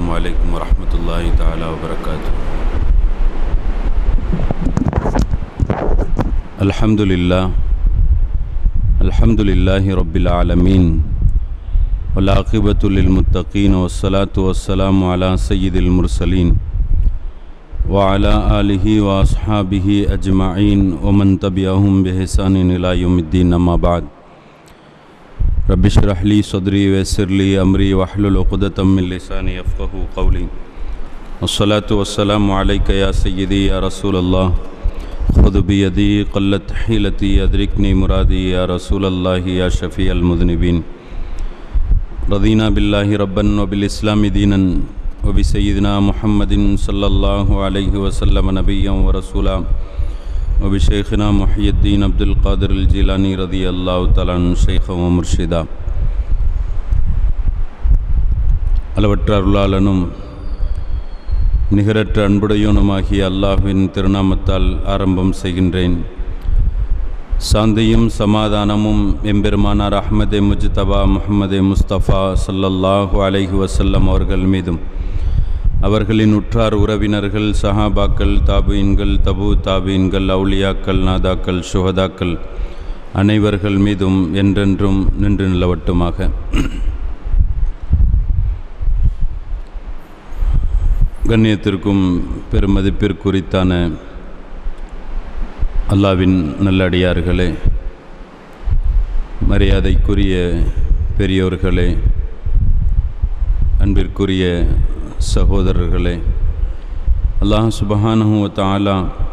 عليكم ورحمة الله تعالى وبركاته الحمد لله الحمد لله رب العالمين والعاقبة للمتقين والصلاة والسلام على سيد المرسلين وعلى آله وأصحابه أجمعين ومن تبعهم بإحسان إلى يوم الدين أما بعد رب اشرح لي صدري ويسر لي أمري واحلل عقدة من لساني يفقه قولي والصلاة والسلام عليك يا سيدي يا رسول الله خذ بيدي قلت حيلتي أدركني مرادي يا رسول الله يا شفيع المذنبين رضينا بالله ربا وبالإسلام دينا وبسيدنا محمد صلى الله عليه وسلم نبيا ورسولا وبشيخنا محي الدين عبد القادر الجيلاني رضي الله تعالى عنه شيخا ومرشدا அளவற்ற அருளாளனும் நிகரற்ற அன்புடையோனுமாகிய அல்லாஹ்வின் திருநாமத்தால் ஆரம்பம் செய்கின்றேன் சாந்தியும் சமாதானமும் எம்பெருமானார் அஹ்மதே முஜ்தபா முஹம்மதே முஸ்தபா ஸல்லல்லாஹு அலைஹி வஸல்லம் அவர்கள் மீதும் அவர்களின் உற்றார் உறவினர்கள் சஹாபாக்கள் தாபீன்கள் தபு தாபீன்கள் அவுலியாக்கள் நாதாக்கள் சுஹதாக்கள் அனைவர்கள் மீதும் என்றென்றும் நின்று நிலவட்டுமாக கண்ணியத்திற்கும் பெருமதிப்பிற்குரித்தான அல்லாவின் நல்லடியார்களே மரியாதைக்குரிய பெரியோர்களே அன்பிற்குரிய சகோதரர்களே அல்லாஹ் சுபஹானஹு தாலா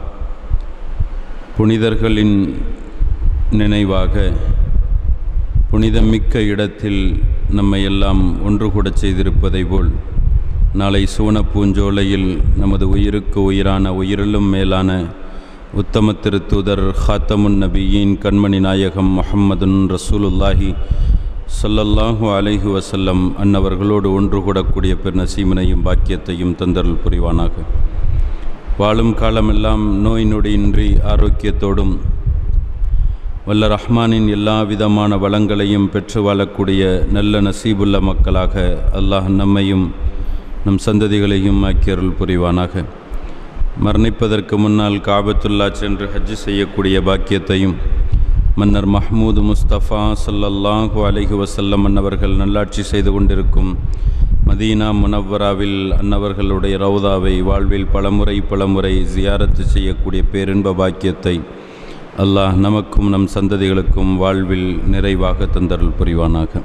புனிதர்களின் நினைவாக புனிதமிக்க இடத்தில் நம்மை எல்லாம் ஒன்று கூட செய்திருப்பதை போல் நாளை சூன பூஞ்சோலையில் நமது உயிருக்கு உயிரான உயிரிலும் மேலான உத்தம திருத்தூதர் ஹாத்தமுன் நபியின் கண்மணி நாயகம் முஹம்மதுன் ரசூலுல்லாஹி சொல்லல்லாஹு அலைஹி வசல்லம் அன்னவர்களோடு ஒன்று கூடக்கூடிய பெரு நசீமனையும் பாக்கியத்தையும் தந்தருள் புரிவானாக வாழும் காலமெல்லாம் நோய் நொடியின்றி ஆரோக்கியத்தோடும் வல்ல ரஹ்மானின் எல்லா விதமான வளங்களையும் பெற்று வாழக்கூடிய நல்ல நசீபுள்ள மக்களாக அல்லாஹ் நம்மையும் நம் சந்ததிகளையும் ஆக்கியருள் புரிவானாக மரணிப்பதற்கு முன்னால் காபத்துல்லா சென்று ஹஜ்ஜு செய்யக்கூடிய பாக்கியத்தையும் மன்னர் மஹ்மூது முஸ்தபா சல்லல்லாஹு அலைஹி வசல்லம் அன்னவர்கள் நல்லாட்சி செய்து கொண்டிருக்கும் மதீனா முனவ்வராவில் அன்னவர்களுடைய ரவுதாவை வாழ்வில் பலமுறை பலமுறை ஜியாரத்து செய்யக்கூடிய பேரின்ப பாக்கியத்தை அல்லாஹ் நமக்கும் நம் சந்ததிகளுக்கும் வாழ்வில் நிறைவாக தந்தருள் புரிவானாக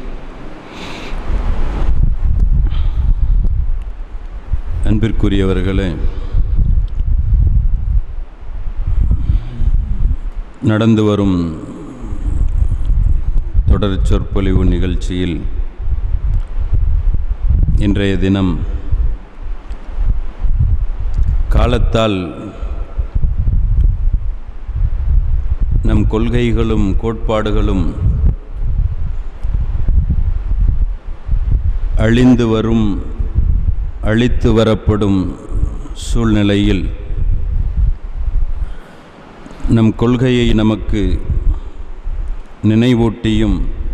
அன்பிற்குரியவர்களே நடந்து வரும் தொடர் சொற்பொழிவு நிகழ்ச்சியில் இன்றைய தினம் காலத்தால் நம் கொள்கைகளும் கோட்பாடுகளும் அழிந்து வரும் அழித்து வரப்படும் சூழ்நிலையில் நம் கொள்கையை நமக்கு நினைவூட்டியும்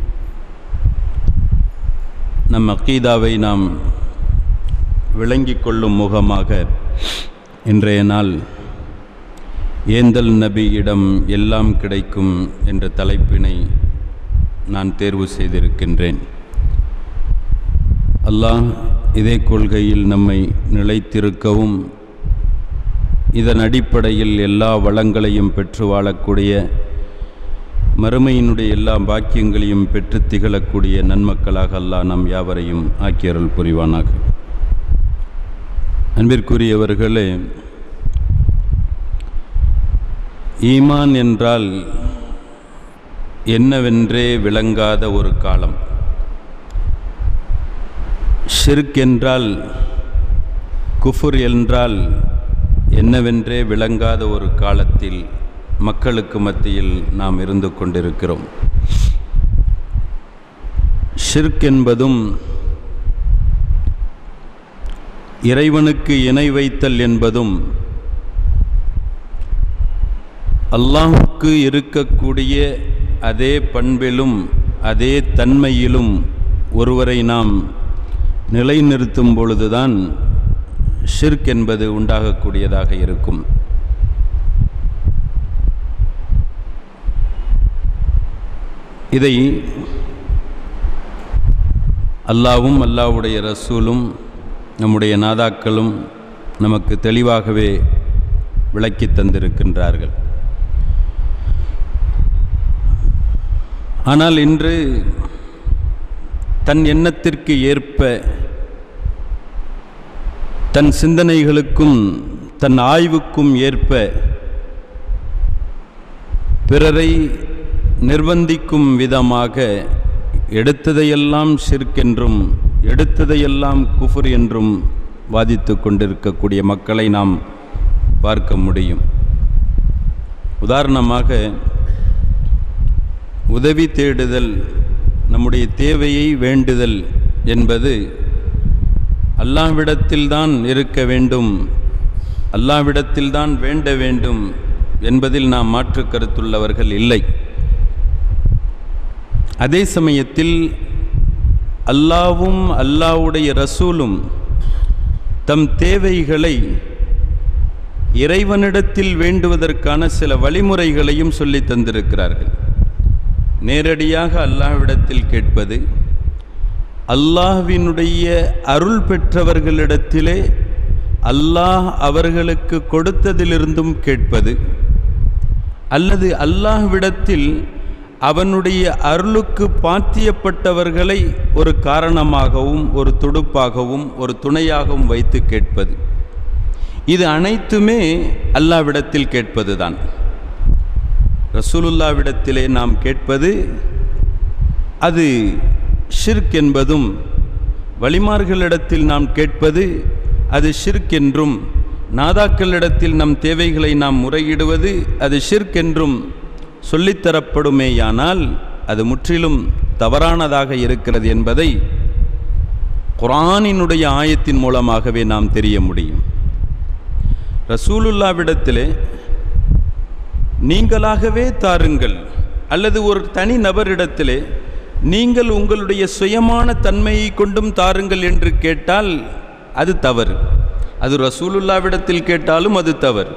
நம் அக்கீதாவை நாம் விளங்கிக் கொள்ளும் முகமாக இன்றைய நாள் ஏந்தல் நபியிடம் எல்லாம் கிடைக்கும் என்ற தலைப்பினை நான் தேர்வு செய்திருக்கின்றேன் அல்லாஹ் இதே கொள்கையில் நம்மை நிலைத்திருக்கவும் இதன் அடிப்படையில் எல்லா வளங்களையும் பெற்று வாழக்கூடிய மறுமையினுடைய எல்லா பாக்கியங்களையும் பெற்று திகழக்கூடிய நன்மக்களாக அல்லாஹ் நம் யாவரையும் ஆக்கியருள் புரிவானாக அன்பிற்குரியவர்களே ஈமான் என்றால் என்னவென்றே விளங்காத ஒரு காலம் ஷிர்க் என்றால் குஃபுர் என்றால் என்னவென்றே விளங்காத ஒரு காலத்தில் மக்களுக்கு மத்தியில் நாம் இருந்து கொண்டிருக்கிறோம் ஷிர்க் என்பதும் இறைவனுக்கு இணை வைத்தல் என்பதும் அல்லாஹுக்கு இருக்கக்கூடிய அதே பண்பிலும் அதே தன்மையிலும் ஒருவரை நாம் நிலைநிறுத்தும் பொழுதுதான் ஷிர்க் என்பது உண்டாகக்கூடியதாக இருக்கும் இதை அல்லாவும் அல்லாவுடைய ரசூலும் நம்முடைய நாதாக்களும் நமக்கு தெளிவாகவே விளக்கி தந்திருக்கின்றார்கள் ஆனால் இன்று தன் எண்ணத்திற்கு ஏற்ப தன் சிந்தனைகளுக்கும் தன் ஆய்வுக்கும் ஏற்ப பிறரை நிர்பந்திக்கும் விதமாக எடுத்ததையெல்லாம் ஷிர்க் எடுத்ததையெல்லாம் குஃபுர் என்றும் வாதித்து கொண்டிருக்கக்கூடிய மக்களை நாம் பார்க்க முடியும் உதாரணமாக உதவி தேடுதல் நம்முடைய தேவையை வேண்டுதல் என்பது அல்லாவிடத்தில்தான் இருக்க வேண்டும் அல்லாவிடத்தில்தான் வேண்ட வேண்டும் என்பதில் நாம் மாற்று கருத்துள்ளவர்கள் இல்லை அதே சமயத்தில் அல்லாவும் அல்லாவுடைய ரசூலும் தம் தேவைகளை இறைவனிடத்தில் வேண்டுவதற்கான சில வழிமுறைகளையும் சொல்லி தந்திருக்கிறார்கள் நேரடியாக அல்லாஹ்விடத்தில் கேட்பது அல்லாஹ்வினுடைய அருள் பெற்றவர்களிடத்திலே அல்லாஹ் அவர்களுக்கு கொடுத்ததிலிருந்தும் கேட்பது அல்லது அல்லாஹ்விடத்தில் அவனுடைய அருளுக்கு பாத்தியப்பட்டவர்களை ஒரு காரணமாகவும் ஒரு துடுப்பாகவும் ஒரு துணையாகவும் வைத்து கேட்பது இது அனைத்துமே அல்லாவிடத்தில் கேட்பதுதான் ரசூலுல்லாவிடத்திலே நாம் கேட்பது அது ஷிர்க் என்பதும் வழிமார்களிடத்தில் நாம் கேட்பது அது ஷிர்க் என்றும் நாதாக்களிடத்தில் நம் தேவைகளை நாம் முறையிடுவது அது ஷிர்க் என்றும் சொல்லித்தரப்படுமேயானால் அது முற்றிலும் தவறானதாக இருக்கிறது என்பதை குரானினுடைய ஆயத்தின் மூலமாகவே நாம் தெரிய முடியும் ரசூலுல்லாவிடத்திலே நீங்களாகவே தாருங்கள் அல்லது ஒரு தனி நபரிடத்திலே நீங்கள் உங்களுடைய சுயமான தன்மையை கொண்டும் தாருங்கள் என்று கேட்டால் அது தவறு அது ரசூலுல்லாவிடத்தில் கேட்டாலும் அது தவறு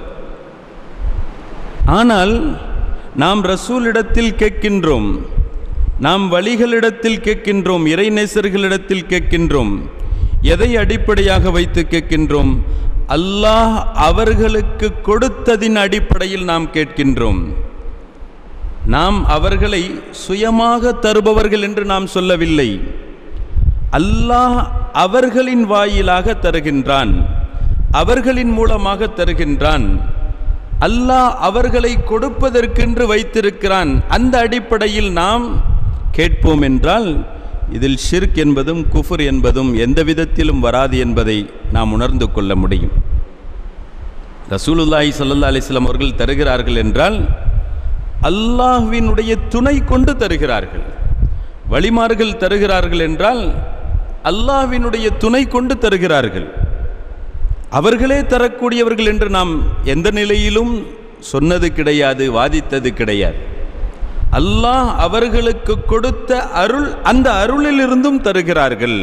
ஆனால் நாம் ரசூலிடத்தில் கேட்கின்றோம் நாம் வழிகளிடத்தில் கேட்கின்றோம் இறைநேசர்களிடத்தில் கேட்கின்றோம் எதை அடிப்படையாக வைத்து கேட்கின்றோம் அல்லாஹ் அவர்களுக்கு கொடுத்ததின் அடிப்படையில் நாம் கேட்கின்றோம் நாம் அவர்களை சுயமாக தருபவர்கள் என்று நாம் சொல்லவில்லை அல்லாஹ் அவர்களின் வாயிலாக தருகின்றான் அவர்களின் மூலமாக தருகின்றான் அல்லாஹ் அவர்களை கொடுப்பதற்கென்று வைத்திருக்கிறான் அந்த அடிப்படையில் நாம் கேட்போம் என்றால் இதில் ஷிர்க் என்பதும் குஃபுர் என்பதும் எந்த விதத்திலும் வராது என்பதை நாம் உணர்ந்து கொள்ள முடியும் ரசூலுல்லாஹி ஸல்லல்லாஹு அலைஹி வஸல்லம் அவர்கள் தருகிறார்கள் என்றால் அல்லாஹ்வினுடைய துணை கொண்டு தருகிறார்கள் வழிமார்கள் தருகிறார்கள் என்றால் அல்லாஹ்வினுடைய துணை கொண்டு தருகிறார்கள் அவர்களே தரக்கூடியவர்கள் என்று நாம் எந்த நிலையிலும் சொன்னது கிடையாது வாதித்தது கிடையாது அல்லாஹ் அவர்களுக்கு கொடுத்த அருள் அந்த அருளிலிருந்தும் தருகிறார்கள்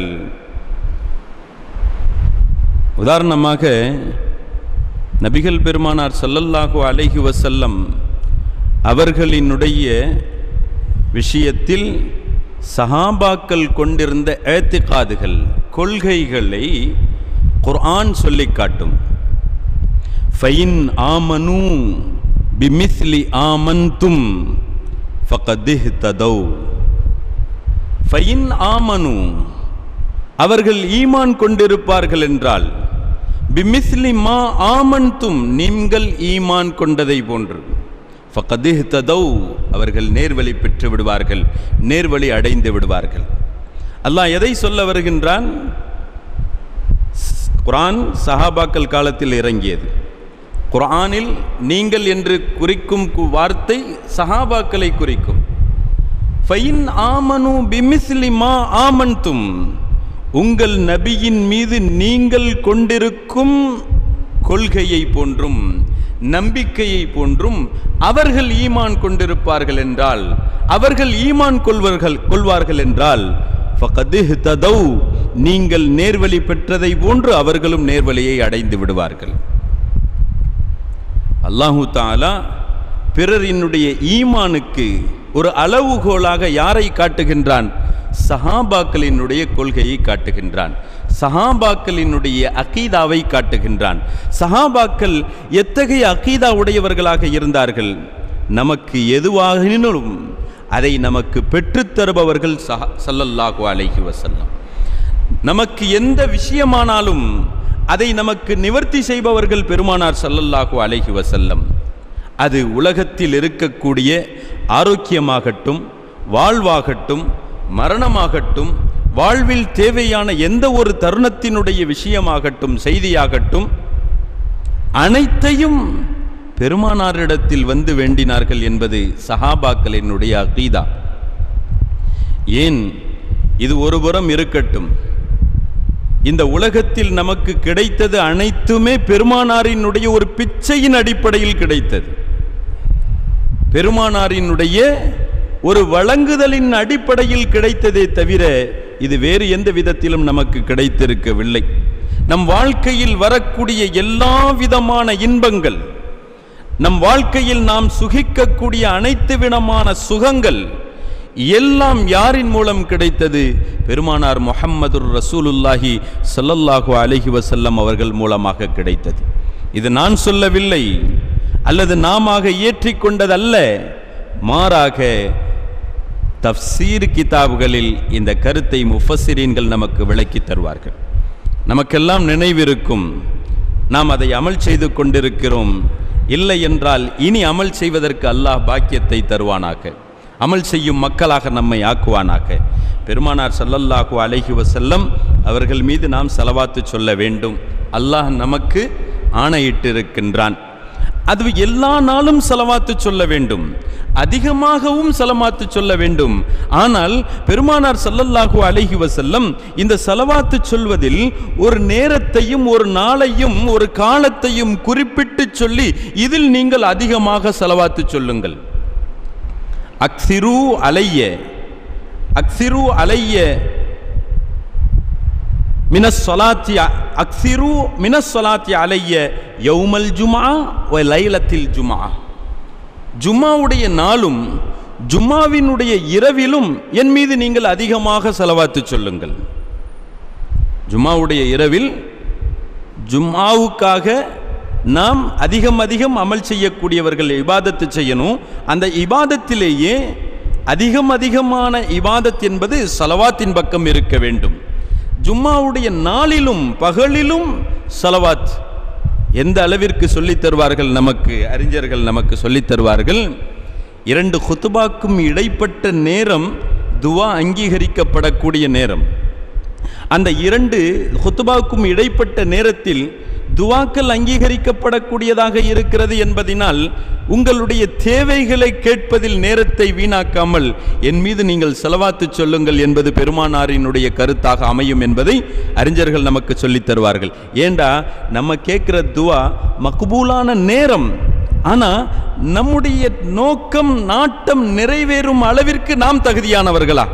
உதாரணமாக நபிகள் பெருமானார் ஸல்லல்லாஹு அலைஹி வஸல்லம் அவர்களினுடைய விஷயத்தில் சஹாபாக்கள் கொண்டிருந்த ஏத்திகாதுகள் கொள்கைகளை குர்ஆன் சொல்லிக் காட்டும் ஃபைன் ஆமனு பிமிஸ்லி ஆமன்தும் ஃபகதிஹ் ததௌ ஃபைன் ஆமனு அவர்கள் ஈமான் கொண்டிருப்பார்கள் என்றால் பிமிஸ்லி மா ஆமன்தும் நீங்கள் ஈமான் கொண்டதை போன்று ஃபகதிஹ் ததௌ அவர்கள் நேர்வழி பெற்று விடுவார்கள் நேர்வழி அடைந்து விடுவார்கள் அல்லாஹ் எதை சொல்ல வருகின்றான் குரான் சஹாபாக்கள் காலத்தில் இறங்கியது குரானில் நீங்கள் என்று குறிக்கும் கு- வார்த்தை சஹாபாக்களை குறிக்கும் ஃபைன் ஆமனு பிமிஸ்லி மா ஆமன்தும் உங்கள் நபியின் மீது நீங்கள் கொண்டிருக்கும் கொள்கையை போன்றும் நம்பிக்கையை போன்றும் அவர்கள் ஈமான் கொண்டிருப்பார்கள் என்றால் அவர்கள் ஈமான் கொள்வார்கள் கொள்வார்கள் என்றால் ஃபகதிஹ் ததௌ நீங்கள் நேர்வழி பெற்றதை போன்று அவர்களும் நேர்வழியை அடைந்து விடுவார்கள் அல்லாஹு தாலா பிறரினுடைய ஈமானுக்கு ஒரு அளவுகோலாக யாரை காட்டுகின்றான் சஹாபாக்களினுடைய கொள்கையை காட்டுகின்றான் சஹாபாக்களினுடைய அகீதாவை காட்டுகின்றான் சஹாபாக்கள் எத்தகைய அகீதா உடையவர்களாக இருந்தார்கள் நமக்கு எதுவாகினும் அதை நமக்கு பெற்றுத் தருபவர்கள் சஹா சல்லல்லாஹு அலைஹி வஸல்லம் நமக்கு எந்த விஷயமானாலும் அதை நமக்கு நிவர்த்தி செய்பவர்கள் பெருமானார் சல்லல்லாஹு அலைஹி வஸல்லம் அது உலகத்தில் இருக்கக்கூடிய ஆரோக்கியமாகட்டும் வாழ்வாகட்டும் மரணமாகட்டும் வாழ்வில் தேவையான எந்த ஒரு தருணத்தினுடைய விஷயமாகட்டும் செய்தியாகட்டும் அனைத்தையும் பெருமானாரிடத்தில் வந்து வேண்டினார்கள் என்பது சஹாபாக்களினுடைய அகீதா ஏன் இது ஒருபுறம் இருக்கட்டும் இந்த உலகத்தில் நமக்கு கிடைத்தது அனைத்துமே பெருமானாரினுடைய ஒரு பிச்சையின் அடிப்படையில் கிடைத்தது பெருமானாரினுடைய ஒரு வழங்குதலின் அடிப்படையில் கிடைத்ததே தவிர இது வேறு எந்த விதத்திலும் நமக்கு கிடைத்திருக்கவில்லை நம் வாழ்க்கையில் வரக்கூடிய எல்லா விதமான இன்பங்கள் நம் வாழ்க்கையில் நாம் சுகிக்கக்கூடிய அனைத்து விதமான சுகங்கள் எல்லாம் யாரின் மூலம் கிடைத்தது பெருமானார் முஹம்மதுர் ரசூலுல்லாஹி ஸல்லல்லாஹு அலைஹி வஸல்லம் அவர்கள் மூலமாக கிடைத்தது இது நான் சொல்லவில்லை அல்லது நாமாக ஏற்றிக்கொண்டதல்ல மாறாக தஃப்சீர் கிதாபுகளில் இந்த கருத்தை முஃபஸ்ஸிரீன்கள் நமக்கு விளக்கித் தருவார்கள் நமக்கெல்லாம் நினைவிருக்கும் நாம் அதை அமல் செய்து கொண்டிருக்கிறோம் இல்லை என்றால் இனி அமல் செய்வதற்கு அல்லாஹ் பாக்கியத்தை தருவானாக அமல் செய்யும் மக்களாக நம்மை ஆக்குவானாக பெருமானார் ஸல்லல்லாஹு அலைஹி வஸல்லம் அவர்கள் மீது நாம் செலவாத்து சொல்ல வேண்டும் அல்லாஹ் நமக்கு ஆணையிட்டிருக்கின்றான் அது எல்லா நாளும் செலவாத்து சொல்ல வேண்டும் அதிகமாகவும் செலவாத்து சொல்ல வேண்டும் ஆனால் பெருமானார் ஸல்லல்லாஹு அலைஹி வஸல்லம் இந்த செலவாத்து சொல்வதில் ஒரு நேரத்தையும் ஒரு நாளையும் ஒரு காலத்தையும் குறிப்பிட்டு சொல்லி இதில் நீங்கள் அதிகமாக செலவாத்து சொல்லுங்கள் அக்சிரு அலைய அக்சிரு அலைய மினஸ் சொலாத்தி அக்சிரு மினஸ் சொலாத்தி அலைய யௌமல் ஜுமா ஒ லைலத்தில் ஜுமா ஜும்மாவுடைய நாளும் ஜும்மாவினுடைய இரவிலும் என் மீது நீங்கள் அதிகமாக செலவாத்து சொல்லுங்கள் ஜும்மாவுடைய இரவில் ஜும்மாவுக்காக நாம் அதிகம் அதிகம் அமல் செய்யக்கூடியவர்கள் இபாதத்து செய்யணும் அந்த இபாதத்திலேயே அதிகம் அதிகமான இபாதத் என்பது சலவாத்தின் பக்கம் இருக்க வேண்டும் ஜும்மாவுடைய நாளிலும் பகலிலும் சலவாத் எந்த அளவிற்கு சொல்லித் தருவார்கள் நமக்கு அறிஞர்கள் நமக்கு சொல்லித் தருவார்கள் இரண்டு குத்துபாக்கும் இடைப்பட்ட நேரம் துவா அங்கீகரிக்கப்படக்கூடிய நேரம் அந்த இரண்டு ஹுத்துபாவுக்கும் இடைப்பட்ட நேரத்தில் துவாக்கள் அங்கீகரிக்கப்படக்கூடியதாக இருக்கிறது என்பதினால் உங்களுடைய தேவைகளை கேட்பதில் நேரத்தை வீணாக்காமல் என் மீது நீங்கள் செலவாத்து சொல்லுங்கள் என்பது பெருமானாரினுடைய கருத்தாக அமையும் என்பதை அறிஞர்கள் நமக்கு சொல்லித் தருவார்கள் ஏண்டா நம்ம கேட்குற துவா மக்பூலான நேரம் ஆனா நம்முடைய நோக்கம் நாட்டம் நிறைவேறும் அளவிற்கு நாம் தகுதியானவர்களா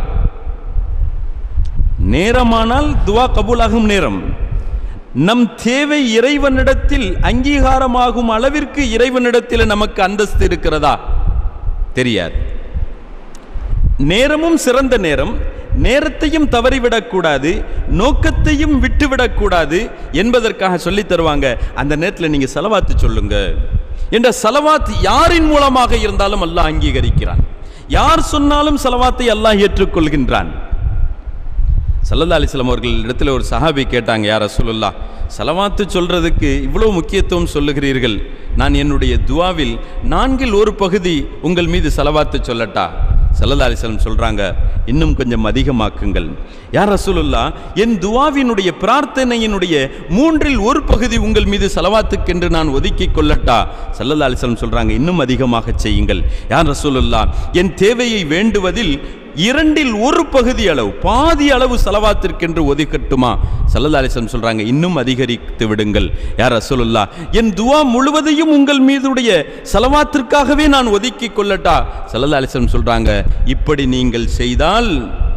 நேரமானால் துவா கபூலாகும் நேரம் நம் தேவை இறைவனிடத்தில் அங்கீகாரமாகும் அளவிற்கு இறைவனிடத்தில் நமக்கு அந்தஸ்து இருக்கிறதா தெரியாது நேரமும் சிறந்த நேரம் நேரத்தையும் தவறிவிடக்கூடாது நோக்கத்தையும் விட்டுவிடக்கூடாது என்பதற்காக சொல்லித் தருவாங்க அந்த நேரத்தில் நீங்க செலவாத்து சொல்லுங்க என்ற செலவாத் யாரின் மூலமாக இருந்தாலும் அல்லாஹ் அங்கீகரிக்கிறான் யார் சொன்னாலும் செலவாத்தை அல்லாஹ் ஏற்றுக்கொள்கின்றான் சல்லல்லா அலிஸ்லாம் அவர்கள் இடத்துல ஒரு சஹாபி கேட்டாங்க யார் ரசூலுல்லா சலவாத்து சொல்றதுக்கு இவ்வளவு முக்கியத்துவம் சொல்லுகிறீர்கள் நான் என்னுடைய துவாவில் நான்கில் ஒரு பகுதி உங்கள் மீது செலவாத்து சொல்லட்டா சல்லல்லா அலிஸ்லாம் சொல்றாங்க இன்னும் கொஞ்சம் அதிகமாக்குங்கள் யார் ரசூலுல்லா என் துவாவினுடைய பிரார்த்தனையினுடைய மூன்றில் ஒரு பகுதி உங்கள் மீது செலவாத்துக்கென்று நான் ஒதுக்கி கொள்ளட்டா சல்லல்லா அலிஸ்லாம் சொல்றாங்க இன்னும் அதிகமாக செய்யுங்கள் யார் ரசூலுல்லா என் தேவையை வேண்டுவதில் இரண்டில் ஒரு பகுதி அளவு பாதி அளவு செலவாத்திற்கென்று ஒதுக்கட்டுமா சல்லல்லா அலிஸ்லாம் சொல்றாங்க இன்னும் அதிகரித்து விடுங்கள் யார் ரசூலுல்லா என் துவா முழுவதையும் உங்கள் மீதுடைய செலவாத்திற்காகவே நான் ஒதுக்கி கொள்ளட்டா சல்லல்லா அலிஸ்லாம் சொல்றாங்க இப்படி நீங்கள் செய்தால்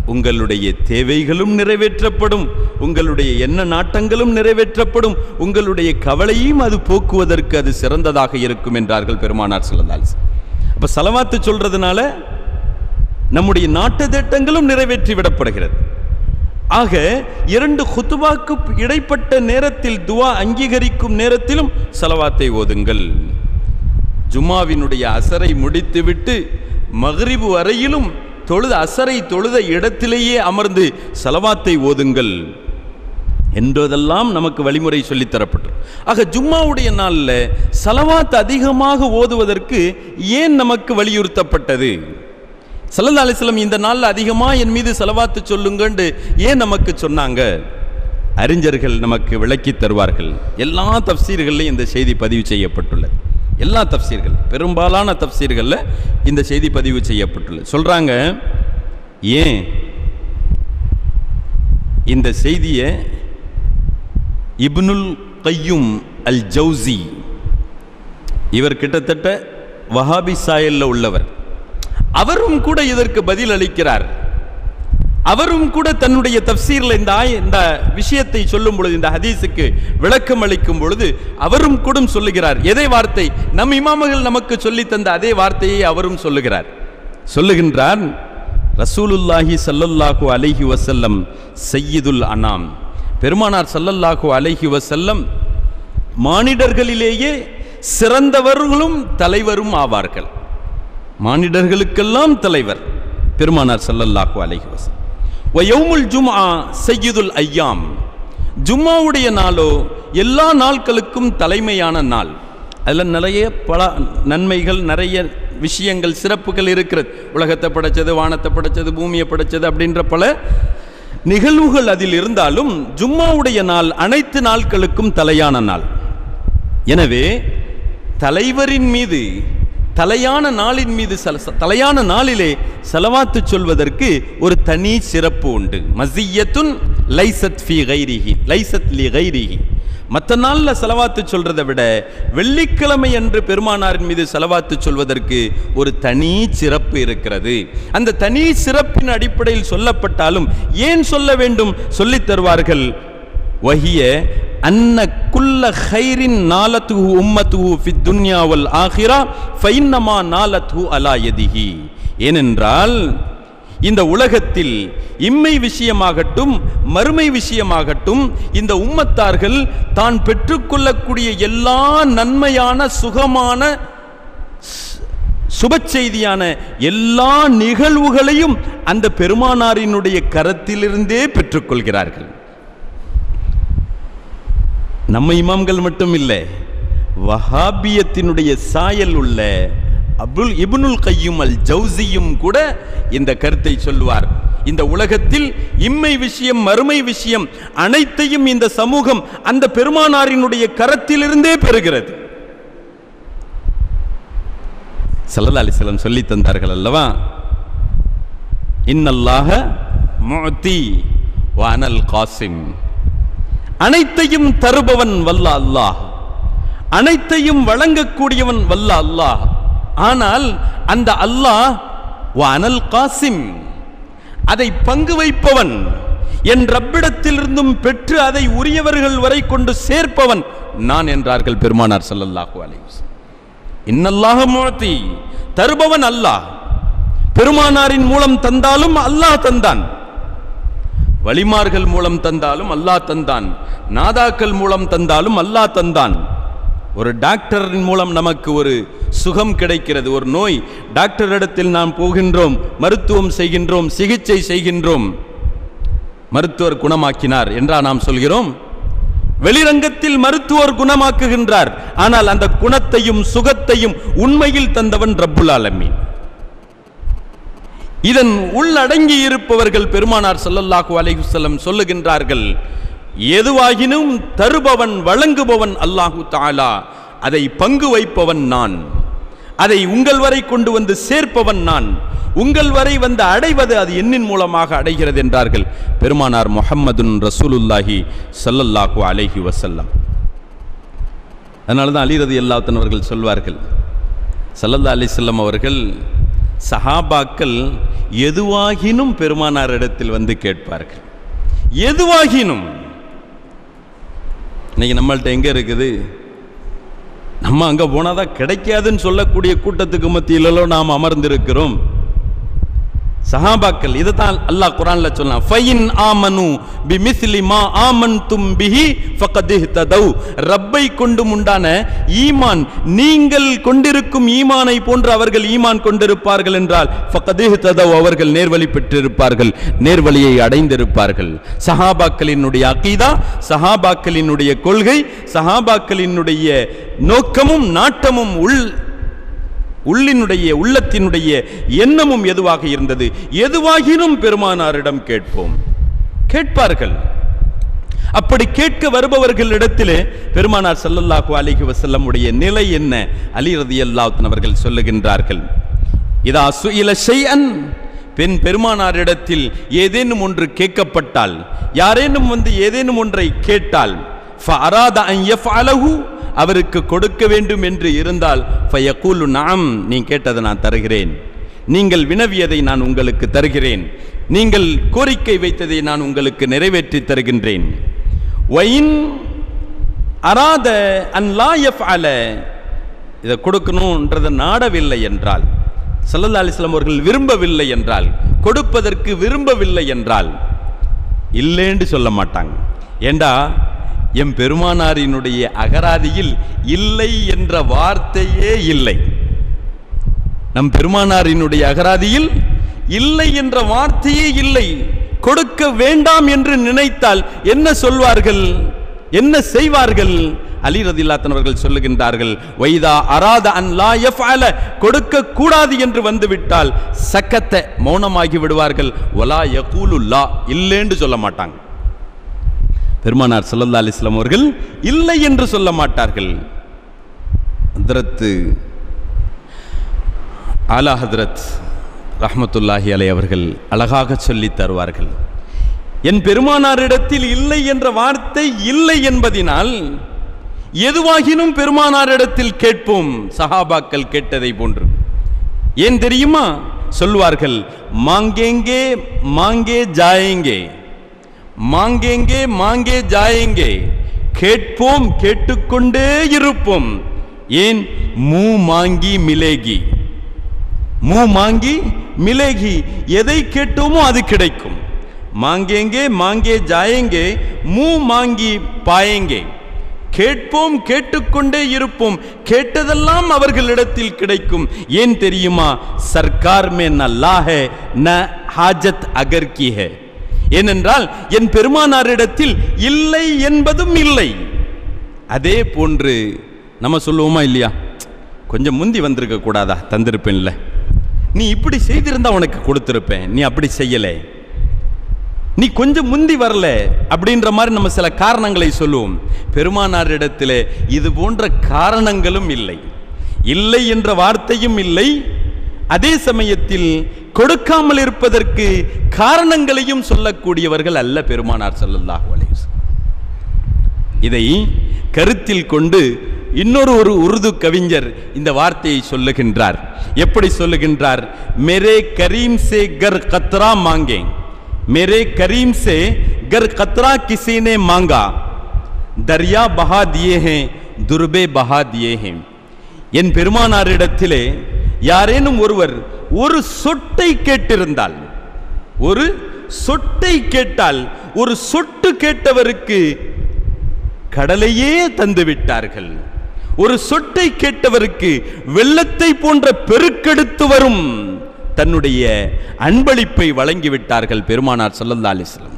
உங்களுடைய தேவைகளும் நிறைவேற்றப்படும் உங்களுடைய எண்ண நாட்டங்களும் நிறைவேற்றப்படும் உங்களுடைய கவலையும் அது போக்குவதற்கு அது சிறந்ததாக இருக்கும் என்றார்கள் பெருமானார் சொல்லதால் அப்ப சலவாத்து சொல்றதுனால நம்முடைய நாட்டு திட்டங்களும் நிறைவேற்றி விடப்படுகிறது ஆக இரண்டு குத்துபாக்கு இடைப்பட்ட நேரத்தில் துவா அங்கீகரிக்கும் நேரத்திலும் சலவாத்தை ஓதுங்கள் ஜும்மாவினுடைய அசரை முடித்துவிட்டு மகரிபு வரையிலும் தொழுத அசரை தொழுத இடத்திலேயே அமர்ந்து சலவாத்தை ஓதுங்கள் என்பதெல்லாம் நமக்கு வழிமுறை சொல்லித் தரப்பட்டு ஆக ஜும்மாவுடைய நாளில் சலவாத் அதிகமாக ஓதுவதற்கு ஏன் நமக்கு வலியுறுத்தப்பட்டது சல்லல்லா அலிஸ்லம் இந்த நாளில் அதிகமாக என் மீது செலவாத்து சொல்லுங்கன்னு ஏன் நமக்கு சொன்னாங்க அறிஞர்கள் நமக்கு விளக்கி தருவார்கள் எல்லா தப்சீர்கள்லையும் இந்த செய்தி பதிவு செய்யப்பட்டுள்ளது எல்லா தப்சீர்கள் பெரும்பாலான தப்சீர்களில் இந்த செய்தி பதிவு செய்யப்பட்டுள்ளது சொல்கிறாங்க ஏன் இந்த செய்தியை இப்னுல் கையும் அல் ஜவுசி இவர் கிட்டத்தட்ட வஹாபி சாயல்ல உள்ளவர் அவரும் கூட இதற்கு பதில் அளிக்கிறார் அவரும் கூட தன்னுடைய தப்சீரில் இந்த ஆய இந்த விஷயத்தை சொல்லும் பொழுது இந்த ஹதீஸுக்கு விளக்கம் அளிக்கும் பொழுது அவரும் கூட சொல்லுகிறார் எதை வார்த்தை நம் இமாமகள் நமக்கு சொல்லி தந்த அதே வார்த்தையை அவரும் சொல்லுகிறார் சொல்லுகின்றார் ரசூலுல்லாஹி சல்லல்லாஹு அலைஹி வசல்லம் சையீதுல் அனாம் பெருமானார் சல்லல்லாஹு அலைஹி வசல்லம் மானிடர்களிலேயே சிறந்தவர்களும் தலைவரும் ஆவார்கள் மானிடர்களுக்கெல்லாம் தலைவர் பெருமானார் சல்லல்லாஹு அலைஹி வஸல்லம் வயவுமுல் ஜும்ஆ சையீதுல் ஐயாம் ஜும்மாவுடைய நாளோ எல்லா நாட்களுக்கும் தலைமையான நாள் அதில் நிறைய பல நன்மைகள் நிறைய விஷயங்கள் சிறப்புகள் இருக்கிறது உலகத்தை படைச்சது வானத்தை படைச்சது பூமியை படைச்சது அப்படின்ற பல நிகழ்வுகள் அதில் இருந்தாலும் ஜும்மாவுடைய நாள் அனைத்து நாட்களுக்கும் தலையான நாள் எனவே தலைவரின் மீது தலையான நாளின் மீது சல- தலையான நாளிலே செலவாத்து சொல்வதற்கு ஒரு தனி சிறப்பு உண்டு மசியத்துன் லைசத் ஃபி கைரிஹி லைசத் லி கைரிஹி மற்ற நாளில் செலவாத்து சொல்றதை விட வெள்ளிக்கிழமை அன்று பெருமானாரின் மீது செலவாத்து சொல்வதற்கு ஒரு தனி சிறப்பு இருக்கிறது அந்த தனி சிறப்பின் அடிப்படையில் சொல்லப்பட்டாலும் ஏன் சொல்ல வேண்டும் சொல்லித் தருவார்கள் வஹிய அன்ன குல்ல ஹைரின் நாலத்துஹு உம்மத்துஹு ஃபித் துன்யா வல் ஆஹிரா ஃபைன்னமா நாலத்துஹு அலா யதிஹி ஏனென்றால் இந்த உலகத்தில் இம்மை விஷயமாகட்டும் மறுமை விஷயமாகட்டும் இந்த உம்மத்தார்கள் தான் பெற்றுக்கொள்ளக்கூடிய எல்லா நன்மையான சுகமான சுப செய்தியான எல்லா நிகழ்வுகளையும் அந்த பெருமானாரினுடைய கரத்திலிருந்தே பெற்றுக்கொள்கிறார்கள் நம்ம இமாம்கள் மட்டும் இல்லை வஹாபியத்தினுடைய சாயல் உள்ள அபுல் இப்னுல் கையும் அல் ஜவுசியும் கூட இந்த கருத்தை சொல்லுவார் இந்த உலகத்தில் இம்மை விஷயம் மறுமை விஷயம் அனைத்தையும் இந்த சமூகம் அந்த பெருமானாரினுடைய கரத்திலிருந்தே பெறுகிறது சல்லல்லா அலிஸ்லாம் சொல்லி தந்தார்கள் அல்லவா இன்னல்லாக முஅத்தி வானல் காசிம் அனைத்தையும் தருபவன் வல்ல அல்லாஹ் அனைத்தையும் வழங்கக்கூடியவன் வல்ல அல்லாஹ் ஆனால் அந்த அல்லாஹ் வானல் காசிம் அதை பங்கு வைப்பவன் என் ரப்பிடத்திலிருந்தும் பெற்று அதை உரியவர்கள் வரை கொண்டு சேர்ப்பவன் நான் என்றார்கள் பெருமானார் ஸல்லல்லாஹு அலைஹி வஸல்லம் இன்னல்லாக முழத்தி தருபவன் அல்லாஹ் பெருமானாரின் மூலம் தந்தாலும் அல்லாஹ் தந்தான் வலிமார்கள் மூலம் தந்தாலும் அல்லாஹ் தந்தான் நாதாக்கள் மூலம் தந்தாலும் அல்லாஹ் தந்தான் ஒரு டாக்டரின் மூலம் நமக்கு ஒரு சுகம் கிடைக்கிறது ஒரு நோய் டாக்டரிடத்தில் நாம் போகின்றோம் மருத்துவம் செய்கின்றோம் சிகிச்சை செய்கின்றோம் மருத்துவர் குணமாக்கினார் என்றா நாம் சொல்கிறோம் வெளிரங்கத்தில் மருத்துவர் குணமாக்குகின்றார் ஆனால் அந்த குணத்தையும் சுகத்தையும் உண்மையில் தந்தவன் ரப்புல் ஆலமீன் இதன் உள்ளடங்கி இருப்பவர்கள் பெருமானார் ஸல்லல்லாஹு அலைஹி வஸல்லம் சொல்லுகின்றார்கள் எதுவாகினும் தருபவன் வழங்குபவன் அல்லாஹு தஆலா அதை பங்கு வைப்பவன் நான் அதை உங்கள் வரை கொண்டு வந்து சேர்ப்பவன் நான் உங்கள் வரை வந்து அடைவது அது என்னின் மூலமாக அடைகிறது என்றார்கள் பெருமானார் முஹம்மதுன் ரசூலுல்லாஹி ஸல்லல்லாஹு அலைஹி வஸல்லம் அதனால தான் அலிரதி அல்லாத்தன் அவர்கள் சொல்வார்கள் சல்லல்லா அலிசல்லம் அவர்கள் சஹாபாக்கள் எதுவாகினும் பெருமானார் இடத்தில் வந்து கேட்பார்கள் எதுவாகினும் இன்னைக்கு நம்மள்ட்ட எங்க இருக்குது நம்ம அங்க போனாதான் கிடைக்காதுன்னு சொல்லக்கூடிய கூட்டத்துக்கு மத்தியிலோ நாம் அமர்ந்திருக்கிறோம் சஹாபாக்கள் இதுதான் அல்லாஹ் குரான்ல சொன்னான் ஃபைன் ஆமனு பிமிஸ்லி மா ஆமன்தும் பிஹி ஃபக்கத் இஹ்ததவ் ரப்பை கொண்டு உண்டான ஈமான் நீங்கள் கொண்டிருக்கும் ஈமானை போன்று அவர்கள் ஈமான் கொண்டிருப்பார்கள் என்றால் ஃபக்கத் இஹ்ததவ் அவர்கள் நேர்வழி பெற்றிருப்பார்கள் நேர்வழியை அடைந்திருப்பார்கள் சஹாபாக்களினுடைய அகீதா சஹாபாக்களினுடைய கொள்கை சஹாபாக்களினுடைய நோக்கமும் நாட்டமும் உள் உள்ளினுடைய உள்ளத்தினுடைய எண்ணமும் எதுவாக இருந்தது எதுவாகினும் பெருமானாரிடம் கேட்போம் கேட்பார்கள் அப்படி கேட்க வருபவர்களிடத்திலே பெருமானார் ஸல்லல்லாஹு அலைஹி வஸல்லம் உடைய நிலை என்ன அலி ரலியல்லாஹு அவர்கள் சொல்லுகின்றார்கள் இதா சுயில ஷைஅன் பெண் பெருமானாரிடத்தில் ஏதேனும் ஒன்று கேட்கப்பட்டால் யாரேனும் வந்து ஏதேனும் ஒன்றை கேட்டால் ஃபஅராத அன் யஃஅலஹு அவருக்கு கொடுக்க வேண்டும் என்று இருந்தால் ஃபயகூலு நாம் நீ கேட்டதை நான் தருகிறேன் நீங்கள் வினவியதை நான் உங்களுக்கு தருகிறேன் நீங்கள் கோரிக்கை வைத்ததை நான் உங்களுக்கு நிறைவேற்றி தருகின்றேன் ஒயின் அராத அன் லா யஃஅல இதை கொடுக்கணுன்றதை நாடவில்லை என்றால் சல்லல்லா அலிஸ்லாம் அவர்கள் விரும்பவில்லை என்றால் கொடுப்பதற்கு விரும்பவில்லை என்றால் இல்லைன்னு சொல்ல மாட்டாங்க ஏண்டா எம் பெருமானாரினுடைய அகராதியில் இல்லை என்ற வார்த்தையே இல்லை நம் பெருமானாரினுடைய அகராதியில் இல்லை என்ற வார்த்தையே இல்லை கொடுக்க வேண்டாம் என்று நினைத்தால் என்ன சொல்வார்கள் என்ன செய்வார்கள் அலி ரதில்லாத்தன் அவர்கள் சொல்லுகின்றார்கள் வைதா அராத அன் லா யஃஅல கொடுக்க கூடாது என்று வந்துவிட்டால் சக்கத்த மௌனமாகி விடுவார்கள் ஒலா யகூலு லா இல்லைன்னு சொல்ல மாட்டாங்க பெருமானார் ஸல்லல்லாஹு அலைஹி வஸல்லம் அவர்கள் இல்லை என்று சொல்ல மாட்டார்கள் ஹதரத்து ஆலா ஹதரத் ரஹ்மத்துல்லாஹி அலை அவர்கள் அழகாக சொல்லித் தருவார்கள் என் பெருமானாரிடத்தில் இல்லை என்ற வார்த்தை இல்லை என்பதினால் எதுவாகினும் பெருமானாரிடத்தில் கேட்போம் சஹாபாக்கள் கேட்டதை போன்று ஏன் தெரியுமா சொல்வார்கள் மாங்கேங்கே மாங்கே ஜாயேங்கே மாங்கேங்கே மாங்கே ஜாயேங்கே கேட்போம் கேட்டுக்கொண்டே இருப்போம் ஏன் மூ மாங்கி மிலேகி மூ மாங்கி மிலேகி எதை கேட்டோமோ அது கிடைக்கும் மாங்கேங்கே மாங்கே ஜாயேங்கே மூ மாங்கி பாயேங்கே கேட்போம் கேட்டுக்கொண்டே இருப்போம் கேட்டதெல்லாம் அவர்களிடத்தில் கிடைக்கும் ஏன் தெரியுமா சர்க்கார் மே நல்லா ஹே ந ஹாஜத் அகர் கி ஹே ஏனென்றால் என் பெருமானாரிடத்தில் இல்லை என்பதும் இல்லை அதே போன்று நம்ம சொல்லுவோமா இல்லையா கொஞ்சம் முந்தி வந்திருக்க கூடாதா தந்திருப்பேன்ல நீ இப்படி செய்திருந்தா உனக்கு கொடுத்திருப்பேன் நீ அப்படி செய்யலை நீ கொஞ்சம் முந்தி வரல அப்படின்ற மாதிரி நம்ம சில காரணங்களை சொல்லுவோம் பெருமானாரிடத்திலே இது போன்ற காரணங்களும் இல்லை இல்லை என்ற வார்த்தையும் இல்லை அதே சமயத்தில் கொடுக்காமல் இருப்பதற்கு காரணங்களையும் சொல்லக்கூடியவர்கள் அல்ல பெருமானார் ஸல்லல்லாஹு அலைஹி வஸல்லம் இதை கருத்தில் கொண்டு இன்னொரு ஒரு உருது கவிஞர் இந்த வார்த்தையை சொல்லுகின்றார் எப்படி சொல்லுகின்றார் மேரே கரீம் சே கர் கத்ரா மாங்கே मेरे करीम से गर कतरा किसी ने मांगा दरिया बहा दिए हैं दुर्बे बहा दिए हैं என் பெருமானாரிடத்திலே யாரேனும் ஒருவர் ஒரு சொட்டை கேட்டிருந்தால் ஒரு சொட்டை கேட்டால் ஒரு சொட்டு கேட்டவருக்கு கடலையே தந்து விட்டார்கள் ஒரு சொட்டை கேட்டவருக்கு வெள்ளத்தை போன்ற பெருக்கெடுத்து வரும் தன்னுடைய அன்பளிப்பை வழங்கிவிட்டார்கள் பெருமானார் ஸல்லல்லாஹு அலைஹி வஸல்லம்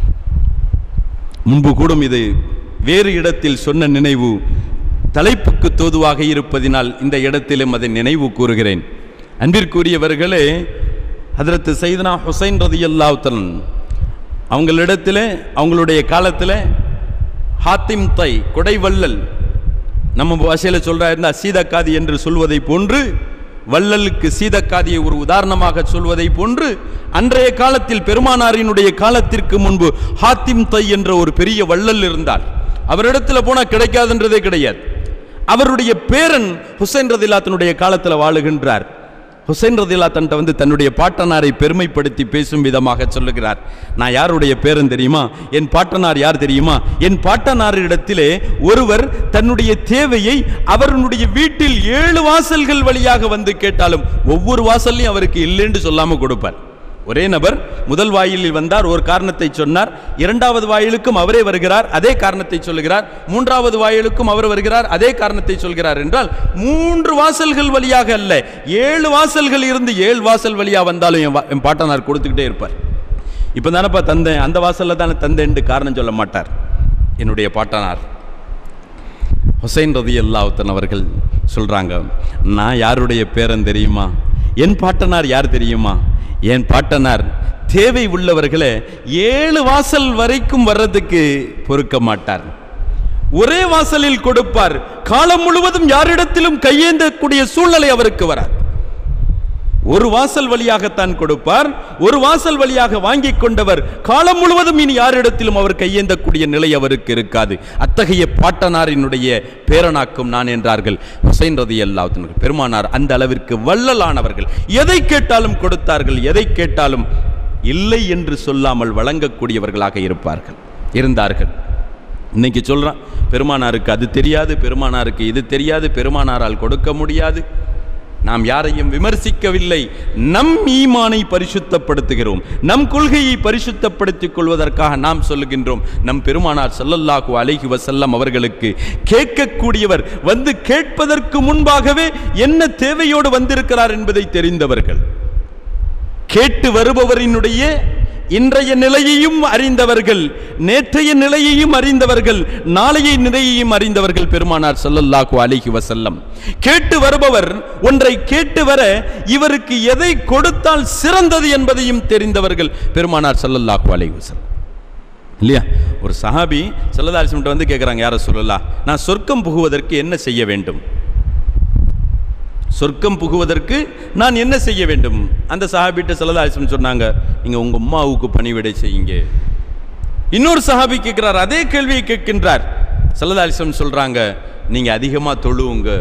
முன்பு கூடும் இது வேறு இடத்தில் சொன்ன நினைவு தலைப்புக்கு தோதுவாக இருப்பதினால் இந்த இடத்திலும் அதை நினைவு கூறுகிறேன் அன்பிற்குரியவர்களே ஹதரத்து சைதனா ஹுசைன் ரதியல்லாஹு தஆலா அவங்களிடத்தில் அவங்களுடைய காலத்தில் ஹாத்திம் தை கொடைவள்ளல் நம்ம பாஷையில் சொல்றா இருந்தா சீதக்காதி என்று சொல்வதை போன்று வள்ளலுக்கு சீதக்காதியை ஒரு உதாரணமாக சொல்வதை போன்று அன்றைய காலத்தில் பெருமானாரினுடைய காலத்திற்கு முன்பு ஹாத்திம் தை என்ற ஒரு பெரிய வள்ளல் இருந்தார் அவரிடத்துல போனா கிடைக்காதுன்றதே கிடையாது அவருடைய பேரன் ஹுசைன் ரதிலாத்தினுடைய காலத்தில் வாழுகின்றார் ஹுசைன் ரதில்லா தன்ட்ட வந்து தன்னுடைய பாட்டனாரை பெருமைப்படுத்தி பேசும் விதமாக சொல்லுகிறார் நான் யாருடைய பேரன் தெரியுமா என் பாட்டனார் யார் தெரியுமா என் பாட்டனாரிடத்திலே ஒருவர் தன்னுடைய தேவையை அவருடைய வீட்டில் ஏழு வாசல்கள் வழியாக வந்து கேட்டாலும் ஒவ்வொரு வாசல்லையும் அவருக்கு இல்லைன்னு சொல்லாம கொடுப்பார் ஒரே நபர் முதல் வாயிலில் வந்தார் ஒரு காரணத்தை சொன்னார் இரண்டாவது வாயிலுக்கும் அவரே வருகிறார் அதே காரணத்தை சொல்லுகிறார் மூன்றாவது வாயிலுக்கும் அவர் வருகிறார் அதே காரணத்தை சொல்கிறார் என்றால் மூன்று வாசல்கள் வழியாக அல்ல ஏழு வாசல்கள் இருந்து ஏழு வாசல் வழியா வந்தாலும் என் வா- என் பாட்டனார் கொடுத்துக்கிட்டே இருப்பார் இப்போ தானப்பா தந்தேன் அந்த வாசல்ல தானே தந்தேன்னு காரணம் சொல்ல மாட்டார் என்னுடைய பாட்டனார் ஹுசைன் ரதி அல்லாவுத்தன் அவர்கள் சொல்றாங்க நான் யாருடைய பேரன் தெரியுமா என் பாட்டனார் யார் தெரியுமா என் பாட்டனார் தேவை உள்ளவர்களை ஏழு வாசல் வரைக்கும் வர்றதுக்கு பொறுக்க மாட்டார் ஒரே வாசலில் கொடுப்பார் காலம் முழுவதும் யாரிடத்திலும் கையேந்தக்கூடிய சூழ்நிலை அவருக்கு வராது ஒரு வாசல் வழியாகத்தான் கொடுப்பார் ஒரு வாசல் வழியாக வாங்கிக் கொண்டவர் காலம் முழுவதும் இனி யாரிடத்திலும் அவர் கையேந்தக்கூடிய நிலை அவருக்கு இருக்காது அத்தகைய பாட்டனாரினுடைய பேரனாக்கும் நான் என்றார்கள் ஹுசைன் ரதி அல்லாஹ் பெருமானார் அந்த அளவிற்கு வள்ளலானவர்கள் எதை கேட்டாலும் கொடுத்தார்கள் எதை கேட்டாலும் இல்லை என்று சொல்லாமல் வழங்கக்கூடியவர்களாக இருப்பார்கள் இருந்தார்கள் இன்னைக்கு சொல்றான் பெருமானாருக்கு அது தெரியாது பெருமானாருக்கு இது தெரியாது பெருமானாரால் கொடுக்க முடியாது நாம் யாரையும் விமர்சிக்கவில்லை நம் ஈமானை பரிசுத்தப்படுத்துகிறோம் நம் கொள்கையை பரிசுத்தப்படுத்திக் கொள்வதற்காக நாம் சொல்லுகின்றோம் நம் பெருமானார் ஸல்லல்லாஹு அலைஹி வஸல்லம் அவர்களுக்கு கேட்கக்கூடியவர் வந்து கேட்பதற்கு முன்பாகவே என்ன தேவையோடு வந்திருக்கிறார் என்பதை தெரிந்தவர்கள் கேட்டு வருபவரினுடைய இன்றைய நிலையையும் அறிந்தவர்கள் நேற்றைய நிலையையும் அறிந்தவர்கள் நாளைய நிலையையும் அறிந்தவர்கள் பெருமானார் ஸல்லல்லாஹு அலைஹி வஸல்லம் கேட்டு வருபவர் ஒன்றை கேட்டு வர இவருக்கு எதை கொடுத்தால் சிறந்தது என்பதையும் தெரிந்தவர்கள் பெருமானார் ஸல்லல்லாஹு அலைஹி வஸல்லம் இல்லையா ஒரு சஹாபி ஸல்லல்லாஹு அலைஹி வஸல்லம் வந்து கேட்குறாங்க யார சொல்லலாம் நான் சொர்க்கம் புகுவதற்கு என்ன செய்ய வேண்டும் சொர்க்கம் புகுவதற்கு நான் என்ன செய்ய வேண்டும் அந்த சஹாபிட்ட சல்லதாலிசம் சொன்னாங்க நீங்க உங்க அம்மாவுக்கு பணிவிடை செய்யுங்க இன்னொரு சஹாபி கேட்கிறார் அதே கேள்வியை கேட்கின்றார் சல்லதாலிசம் சொல்றாங்க நீங்க அதிகமா தொழுவுங்க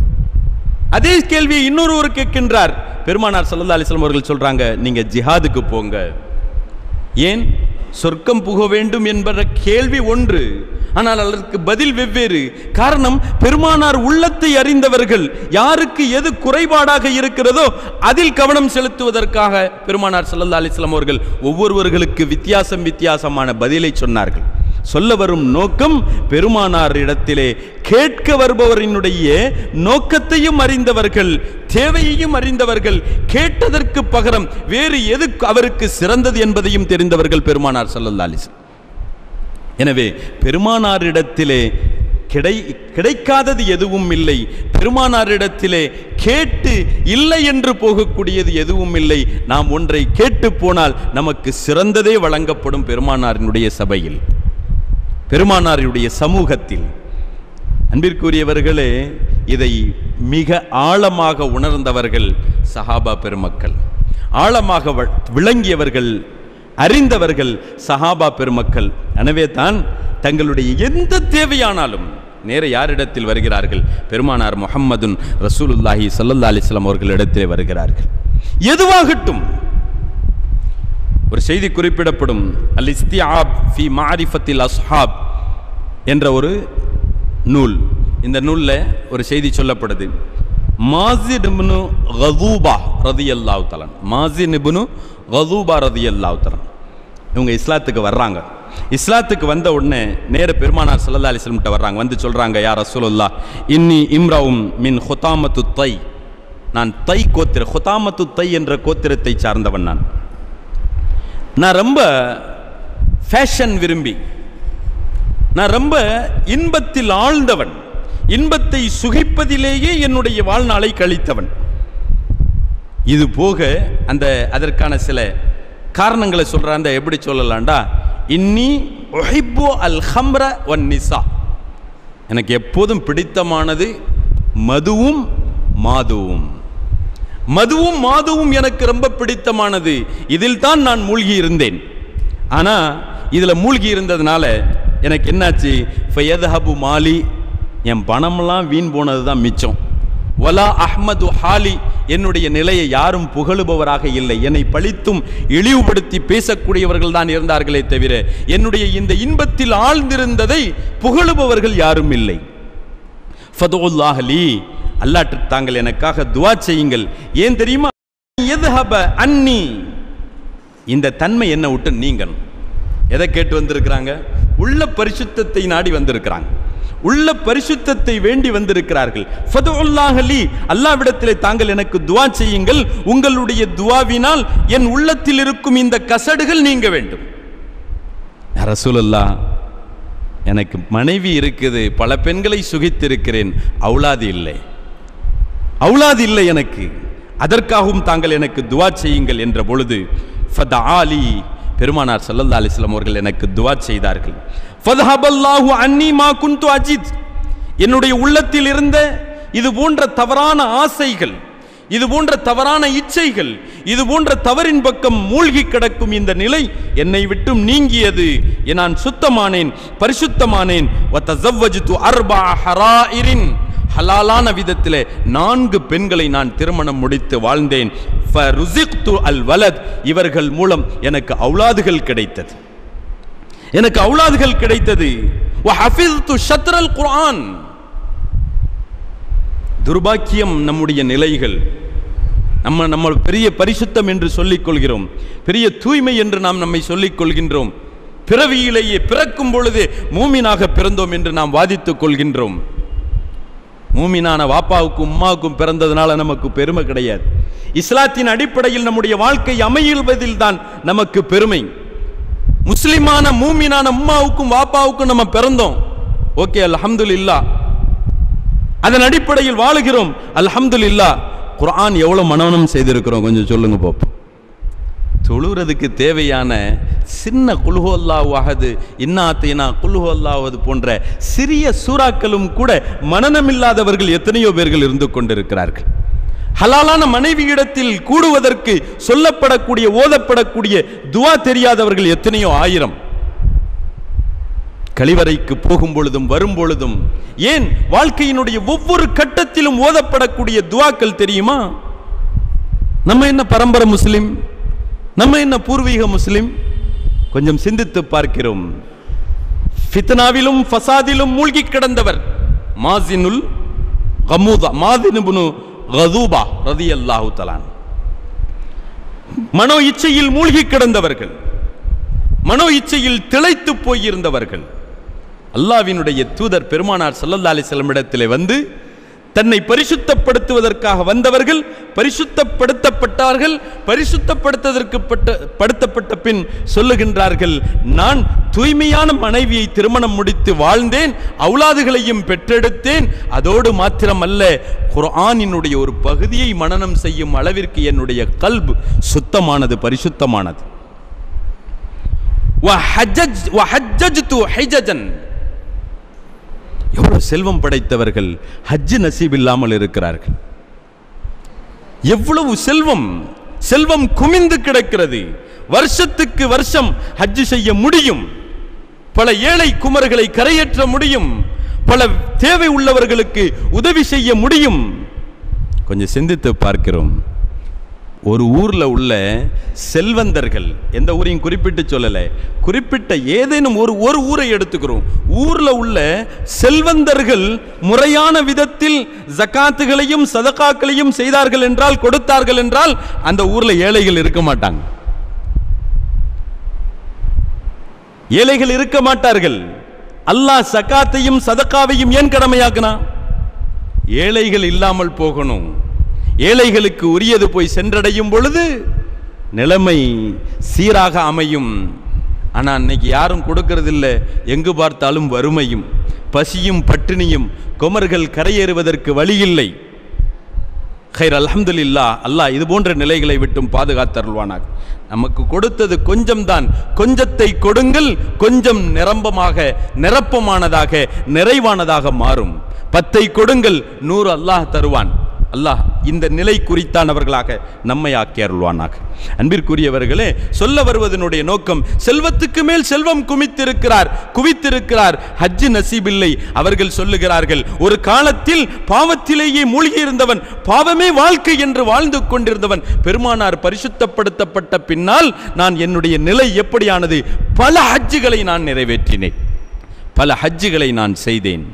அதே கேள்வியை இன்னொருவர் கேட்கின்றார் பெருமானார் சல்லல்லா அலிஸ்லாம் அவர்கள் சொல்றாங்க நீங்க ஜிஹாதுக்கு போங்க ஏன் சொர்க்கம் புக வேண்டும் என்பற கேள்வி ஒன்று ஆனால் அதற்கு பதில் வெவ்வேறு காரணம் பெருமானார் உள்ளத்தை அறிந்தவர்கள் யாருக்கு எது குறைபாடாக இருக்கிறதோ அதில் கவனம் செலுத்துவதற்காக பெருமானார் ஸல்லல்லாஹு அலைஹி வஸல்லம் அவர்கள் ஒவ்வொருவர்களுக்கு வித்தியாசம் வித்தியாசமான பதிலை சொன்னார்கள் சொல்ல வரும் நோக்கம் பெருமானார் இடத்திலே கேட்க வருபவரினுடைய நோக்கத்தையும் அறிந்தவர்கள் தேவையையும் அறிந்தவர்கள் கேட்டதற்கு பகரம் வேறு எது அவருக்கு சிறந்தது என்பதையும் தெரிந்தவர்கள் பெருமானார் ஸல்லல்லாஹு அலைஹி வஸல்லம் எனவே பெருமானாரிடத்திலே கிடை கிடைக்காதது எதுவும் இல்லை பெருமானாரிடத்திலே கேட்டு இல்லை என்று போகக்கூடியது எதுவும் இல்லை நாம் ஒன்றை கேட்டு போனால் நமக்கு சிறந்ததே வழங்கப்படும் பெருமானாரினுடைய சபையில் பெருமானாருடைய சமூகத்தில் அன்பிற்குரியவர்களே இதை மிக ஆழமாக உணர்ந்தவர்கள் சஹாபா பெருமக்கள் ஆழமாக வ- விளங்கியவர்கள் அறிந்தவர்கள் சஹாபா பெருமக்கள் எனவே தான் தங்களுடைய எந்த தேவையானாலும் நேர யாரிடத்தில் வருகிறார்கள் பெருமானார் முஹம்மதுன் ரசூலுல்லாஹி ஸல்லல்லாஹு அலைஹி வஸல்லம் அவர்களிடத்திலே வருகிறார்கள் எதுவாகட்டும் ஒரு செய்தி குறிப்பிடப்படும் அல் இஸ்திஆப் ஃபி மாரிஃபத்தில் அஸ்ஹாப் என்ற ஒரு நூல் இந்த நூலில் ஒரு செய்தி சொல்லப்படுது மாசி நிபுனு கதூபா ரதி அல்லாஹ் தலன் மாசி நிபுனு கதூபா ரதி அல்லாஹ் தலன் இவங்க இஸ்லாத்துக்கு வர்றாங்க இஸ்லாத்துக்கு வந்த உடனே நேர பெருமானார் ஸல்லல்லாஹு அலைஹி வஸல்லம் வர்றாங்க வந்து சொல்றாங்க யார் ரசூலுல்லாஹ் இன்னி இம்ரவும் மின் ஹுதாமத்து தை நான் தை கோத்திர ஹுதாமத்து தை என்ற கோத்திரத்தை சார்ந்தவன் நான் நான் ரொம்ப ஃபேஷன் விரும்பி நான் ரொம்ப இன்பத்தில் ஆழ்ந்தவன் இன்பத்தை சுகிப்பதிலேயே என்னுடைய வாழ்நாளை கழித்தவன் இது போக அந்த அதற்கான சில காரணங்களை சொல்ற அந்த எப்படி சொல்லலாம்டா இன்னி ஒஹிப்பு அல் ஹம்ர ஒன் நிசா எனக்கு எப்போதும் பிடித்தமானது மதுவும் மாதுவும் மதுவும் மாதுவும் எனக்கு ரொம்ப பிடித்தமானது இதில் தான் நான் மூழ்கி இருந்தேன் ஆனா இதுல மூழ்கி இருந்ததுனால எனக்கு என்னாச்சு ஃபயதஹபு மாலி என் பணமெல்லாம் வீண் போனது தான் மிச்சம் வலா அஹ்மது ஹாலி என்னுடைய நிலையை யாரும் புகழுபவராக இல்லை என்னை பழித்தும் இழிவுபடுத்தி பேசக்கூடியவர்கள் தான் இருந்தார்களே தவிர என்னுடைய இந்த இன்பத்தில் ஆழ்ந்திருந்ததை புகழுபவர்கள் யாரும் இல்லை ஃபதுல்லாஹ் லீ அல்லாட்டு தாங்கள் எனக்காக துவா செய்யுங்கள் ஏன் தெரியுமா எதுஹப அன்னி இந்த தன்மை என்ன விட்டு நீங்கணும் எதை கேட்டு வந்திருக்கிறாங்க உள்ள பரிசுத்தத்தை நாடி வந்திருக்கிறாங்க உள்ள பரிசுத்தத்தை வேண்டி வந்திருக்கிறார்கள் ஃபதுல்லாஹ் லீ அல்லாவிடத்திலே தாங்கள் எனக்கு துவா செய்யுங்கள் உங்களுடைய துவாவினால் என் உள்ளத்தில் இருக்கும் இந்த கசடுகள் நீங்க வேண்டும் ரசூலுல்லாஹ் எனக்கு மனைவி இருக்குது பல பெண்களை சுகித்திருக்கிறேன் அவுலாது இல்லை அவுலாது இல்லை எனக்கு அதற்காகவும் தாங்கள் எனக்கு துவா செய்யுங்கள் என்ற பொழுது ஃபத ஆலி பெருமானார் சல்லல்லா அலிஸ்லாம் அவர்கள் எனக்கு துவா செய்தார்கள் ஃபதஹபல்லாஹு அன்னி மா குந்து அஜித் என்னுடைய உள்ளத்தில் இருந்த இது போன்ற தவறான ஆசைகள் இது போன்ற தவறான இச்சைகள் இது போன்ற தவறின் பக்கம் மூழ்கி கிடக்கும் இந்த நிலை என்னை விட்டும் நீங்கியது நான் சுத்தமானேன் பரிசுத்தமானேன் வத்தஸவ்வஜ்து அர்பா ஹராயிரின் ஹலாலான விதத்திலே நான்கு பெண்களை நான் திருமணம் முடித்து வாழ்ந்தேன் ஃபருசிக்து அல் வலத் இவர்கள் மூலம் எனக்கு அவுலாதுகள் கிடைத்தது எனக்கு அவுலாதுகள் கிடைத்தது வஹஃபிஸ்து ஷத்ரல் குர்ஆன் துர்பாக்கியம் நம்முடைய நிலைகள் நம்ம நம்ம பெரிய பரிசுத்தம் என்று சொல்லிக் கொள்கிறோம் பெரிய தூய்மை என்று நாம் நம்மை சொல்லிக் கொள்கின்றோம் பிறவியிலேயே பிறக்கும் பொழுது மூமினாக பிறந்தோம் என்று நாம் வாதித்துக் கொள்கின்றோம் மூமினான வாப்பாவுக்கும் உம்மாவுக்கும் பிறந்ததுனால நமக்கு பெருமை கிடையாது இஸ்லாத்தின் அடிப்படையில் நம்முடைய வாழ்க்கை அமையுவதில் தான் நமக்கு பெருமை முஸ்லிமான மூமினான உம்மாவுக்கும் வாப்பாவுக்கும் நம்ம பிறந்தோம் ஓகே அல்ஹம்துலில்லா அதன் அடிப்படையில் வாழுகிறோம் அல்ஹம்துலில்லா குர்ஆன் எவ்வளவு மனனம் செய்திருக்கிறோம் கொஞ்சம் சொல்லுங்க பாப்போம் தொழுறதுக்கு தேவையான சின்ன குல்ஹு அல்லாஹது இன்னாத்தைனா குல்ஹு அல்லாஹது போன்ற சிறிய சூறாக்களும் கூட மனநமில்லாதவர்கள் எத்தனையோ பேர்கள் இருந்து கொண்டிருக்கிறார்கள் ஹலாலான மனைவியிடத்தில் கூடுவதற்கு சொல்லப்படக்கூடிய ஓதப்படக்கூடிய துவா தெரியாதவர்கள் எத்தனையோ ஆயிரம் கழிவறைக்கு போகும் பொழுதும் வரும் பொழுதும் ஏன் வாழ்க்கையினுடைய ஒவ்வொரு கட்டத்திலும் ஓதப்படக்கூடிய துவாக்கள் தெரியுமா நம்ம என்ன பரம்பரை முஸ்லிம் நம்ம என்ன பூர்வீக முஸ்லிம் கொஞ்சம் சிந்தித்து பார்க்கிறோம் ஃபித்னாவிலும் ஃபசாதிலும் மூழ்கி கிடந்தவர் மாசினுல் கமூதா மாதினுபுனு கதூபா ரதி அல்லாஹு தலான் மனோ இச்சையில் மூழ்கி கிடந்தவர்கள் மனோ இச்சையில் திளைத்து போயிருந்தவர்கள் அல்லாவினுடைய தூதர் பெருமானார் சல்லல்லா அலிஸ்லம் இடத்திலே வந்து தன்னை பரிசுத்தப்படுத்துவதற்காக வந்தவர்கள் பரிசுத்தப்படுத்தப்பட்டார்கள் பரிசுத்தப்படுத்ததற்கு பட்ட படுத்தப்பட்ட பின் சொல்லுகின்றார்கள் நான் தூய்மையான மனைவியை திருமணம் முடித்து வாழ்ந்தேன் அவுலாதுகளையும் பெற்றெடுத்தேன் அதோடு மாத்திரமல்ல குர்ஆனினுடைய ஒரு பகுதியை மனனம் செய்யும் அளவிற்கு என்னுடைய கல்பு சுத்தமானது பரிசுத்தமானது وحجج- وحججت حججا எவ்வளவு செல்வம் படைத்தவர்கள் ஹஜ் நசீப் இல்லாமல் இருக்கிறார்கள் எவ்வளவு செல்வம் செல்வம் குமிந்து கிடக்கிறது வருஷத்துக்கு வருஷம் ஹஜ் செய்ய முடியும் பல ஏழை குமர்களை கரையேற்ற முடியும் பல தேவை உள்ளவர்களுக்கு உதவி செய்ய முடியும் கொஞ்சம் சிந்தித்து பார்க்கிறோம் ஒரு ஊர்ல உள்ள செல்வந்தர்கள் எந்த ஊரையும் குறிப்பிட்டு சொல்லல குறிப்பிட்ட ஏதேனும் ஒரு ஒரு ஊரை எடுத்துக்கிறோம் ஊர்ல உள்ள செல்வந்தர்கள் முறையான விதத்தில் ஜக்காத்துகளையும் சதகாக்களையும் செய்தார்கள் என்றால் கொடுத்தார்கள் என்றால் அந்த ஊர்ல ஏழைகள் இருக்க மாட்டாங்க ஏழைகள் இருக்க மாட்டார்கள் அல்லாஹ் சக்காத்தையும் சதக்காவையும் ஏன் கடமையாக்குனா ஏழைகள் இல்லாமல் போகணும் ஏழைகளுக்கு உரியது போய் சென்றடையும் பொழுது நிலைமை சீராக அமையும் ஆனா இன்னைக்கு யாரும் கொடுக்கறதில்ல எங்கு பார்த்தாலும் வறுமையும் பசியும் பட்டினியும் குமர்கள் கரையேறுவதற்கு வழி இல்லை ஹைர் அல்ஹம்துலில்லா அல்லாஹ் இது போன்ற நிலைகளை விட்டும் பாதுகாத்தருள்வானாக நமக்கு கொடுத்தது கொஞ்சம்தான் கொஞ்சத்தை கொடுங்கள் கொஞ்சம் நிரம்பமாக நிரப்பமானதாக நிறைவானதாக மாறும் பத்தை கொடுங்கள் நூறு அல்லாஹ் தருவான் அல்லாஹ் இந்த நிலை குறித்தானவர்களாக நம்மை ஆக்கி அருள்வானாக அன்பிற்குரியவர்களே சொல்ல வருவதனுடைய நோக்கம் செல்வத்துக்கு மேல் செல்வம் குமித்திருக்கிறார் குவித்திருக்கிறார் ஹஜ்ஜு நசீபில்லை அவர்கள் சொல்லுகிறார்கள் ஒரு காலத்தில் பாவத்திலேயே மூழ்கி இருந்தவன் பாவமே வாழ்க்கை என்று வாழ்ந்து கொண்டிருந்தவன் பெருமானார் பரிசுத்தப்படுத்தப்பட்ட பின்னால் நான் என்னுடைய நிலை எப்படியானது பல ஹஜ்ஜுகளை நான் நிறைவேற்றினேன் பல ஹஜ்ஜுகளை நான் செய்தேன்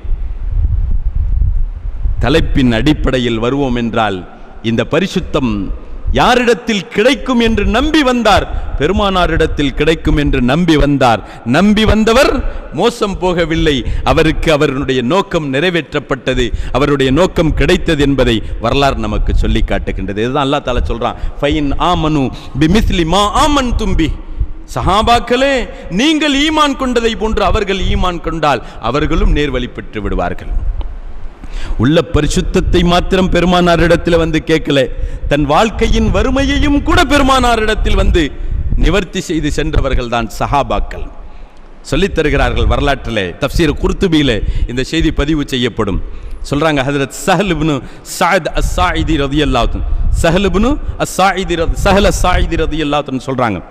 தலைப்பின் அடிப்படையில் வருவோம் என்றால் இந்த பரிசுத்தம் யாரிடத்தில் கிடைக்கும் என்று நம்பி வந்தார் பெருமானாரிடத்தில் கிடைக்கும் என்று நம்பி வந்தார் நம்பி வந்தவர் மோசம் போகவில்லை அவருக்கு அவருடைய நோக்கம் நிறைவேற்றப்பட்டது அவருடைய நோக்கம் கிடைத்தது என்பதை வரலாறு நமக்கு சொல்லி காட்டுகின்றது இதுதான் அல்லாஹ் தாலா சொல்றான் ஃபைன் ஆமனு பிமிஸ்லி மா ஆமன் தும்பி சஹாபாக்களே நீங்கள் ஈமான் கொண்டதை போன்று அவர்கள் ஈமான் கொண்டால் அவர்களும் நேர்வழி பெற்று விடுவார்கள் உள்ள பரிசுத்தத்தை மாத்திரம் பெருமானாரிடத்தில் வந்து கேட்கல தன் வாழ்க்கையின் வறுமையையும் கூட பெருமானாரிடத்தில் வந்து நிவர்த்தி செய்து சென்றவர்கள் தான் சஹாபாக்கள் சொல்லித் தருகிறார்கள் வரலாற்றிலே தப்சீர் குர்துபியிலே இந்த செய்தி பதிவு செய்யப்படும் சொல்றாங்க ஹதரத் சஹல் இப்னு சாத் அஸ்ஸாயிதி ரதியல்லாஹு சஹல் இப்னு அஸ்ஸாயிதி ரதி சஹல் அஸ்ஸாயிதி ரதியல்லாஹு சொல்றாங்க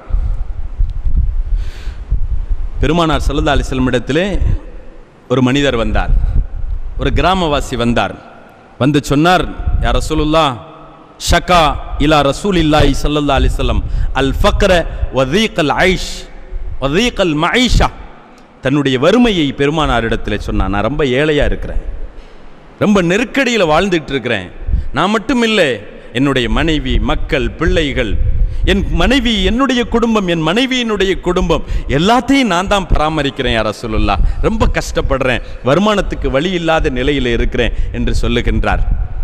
பெருமானார் சல்லல்லா அலிஸ்லம் இடத்திலே ஒரு மனிதர் வந்தார் ஒரு கிராமவாசி வந்தார் வந்து சொன்னார் யா ரசூலுல்லா ஷக்கா இலா ரசூல் இல்லாஹி சல்லல்லா அலிஸ்லம் அல் ஃபக்ர வதீக் அல் ஐஷ் வதீக் அல் மஐஷா தன்னுடைய வறுமையை பெருமானாரிடத்தில் சொன்னான் நான் ரொம்ப ஏழையாக இருக்கிறேன் ரொம்ப நெருக்கடியில் வாழ்ந்துட்டு இருக்கிறேன் நான் மட்டும் இல்லை என்னுடைய மனைவி மக்கள் பிள்ளைகள் என் மனைவி என்னுடைய குடும்பம் என் மனைவியினுடைய குடும்பம் எல்லாத்தையும் நான் தான் பராமரிக்கிறேன் யார சொல்லலா ரொம்ப கஷ்டப்படுறேன் வருமானத்துக்கு வழி இல்லாத நிலையில் இருக்கிறேன் என்று சொல்லுகின்றார்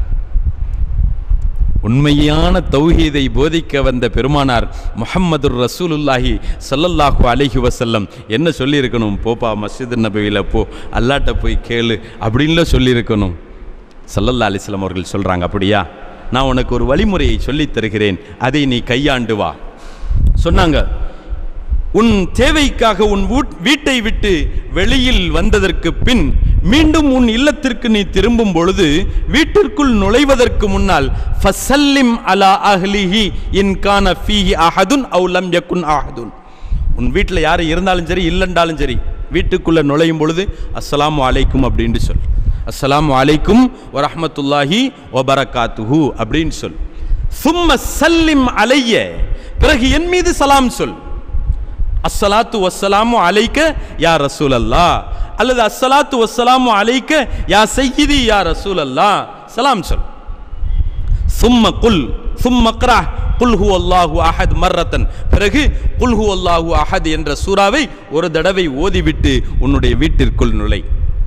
உண்மையான தௌஹீதை போதிக்க வந்த பெருமானார் முஹம்மது ரசூலுல்லாஹி ஸல்லல்லாஹு அலைஹி வஸல்லம் என்ன சொல்லியிருக்கணும் போப்பா மஸ்ஜித் நபவியில் போ அல்லாட்ட போய் கேளு அப்படின்ல சொல்லியிருக்கணும் ஸல்லல்லாஹு அலைஹி வஸல்லம் அவர்கள் சொல்கிறாங்க அப்படியா நான் உனக்கு ஒரு வழிமுறையை சொல்லித் தருகிறேன் அதை நீ கையாண்டு வா சொன்னாங்க உன் தேவைக்காக உன் வீட்- வீட்டை விட்டு வெளியில் வந்ததற்கு பின் மீண்டும் உன் இல்லத்திற்கு நீ திரும்பும் பொழுது வீட்டிற்குள் நுழைவதற்கு முன்னால் ஃபசல்லிம் அலா அஹ்லிஹி இன் கான ஃபீஹி அஹதுன் அவு லம் யக்குன் அஹதுன் உன் வீட்டில் யார் இருந்தாலும் சரி இல்லைன்றாலும் சரி வீட்டுக்குள்ளே நுழையும் பொழுது அஸ்ஸலாமு அலைக்கும் அப்படின்னு சொல் அஸ்ஸலாமு அலைக்கும் வரஹ்மத்துல்லாஹி வபரகாத்துஹு அப்படின்னு சொல் சும்ம சல்லிம் அலைய பிறகு என் மீது சலாம் சொல் அஸ்ஸலாத்து வஸ்ஸலாமு அலைக்க யா ரசூலல்லா அல்லது அஸ்ஸலாத்து வஸ்ஸலாமு அலைக்க யா சையீதி யா ரசூலல்லா சலாம் சொல் சும்ம குல் சும்ம க்ரா குல் ஹு அல்லாஹு அஹத் மர்ரத்தன் பிறகு குல் ஹு அல்லாஹு அஹத் என்ற சூறாவை ஒரு தடவை ஓதிவிட்டு உன்னுடைய வீட்டிற்குள் நுழை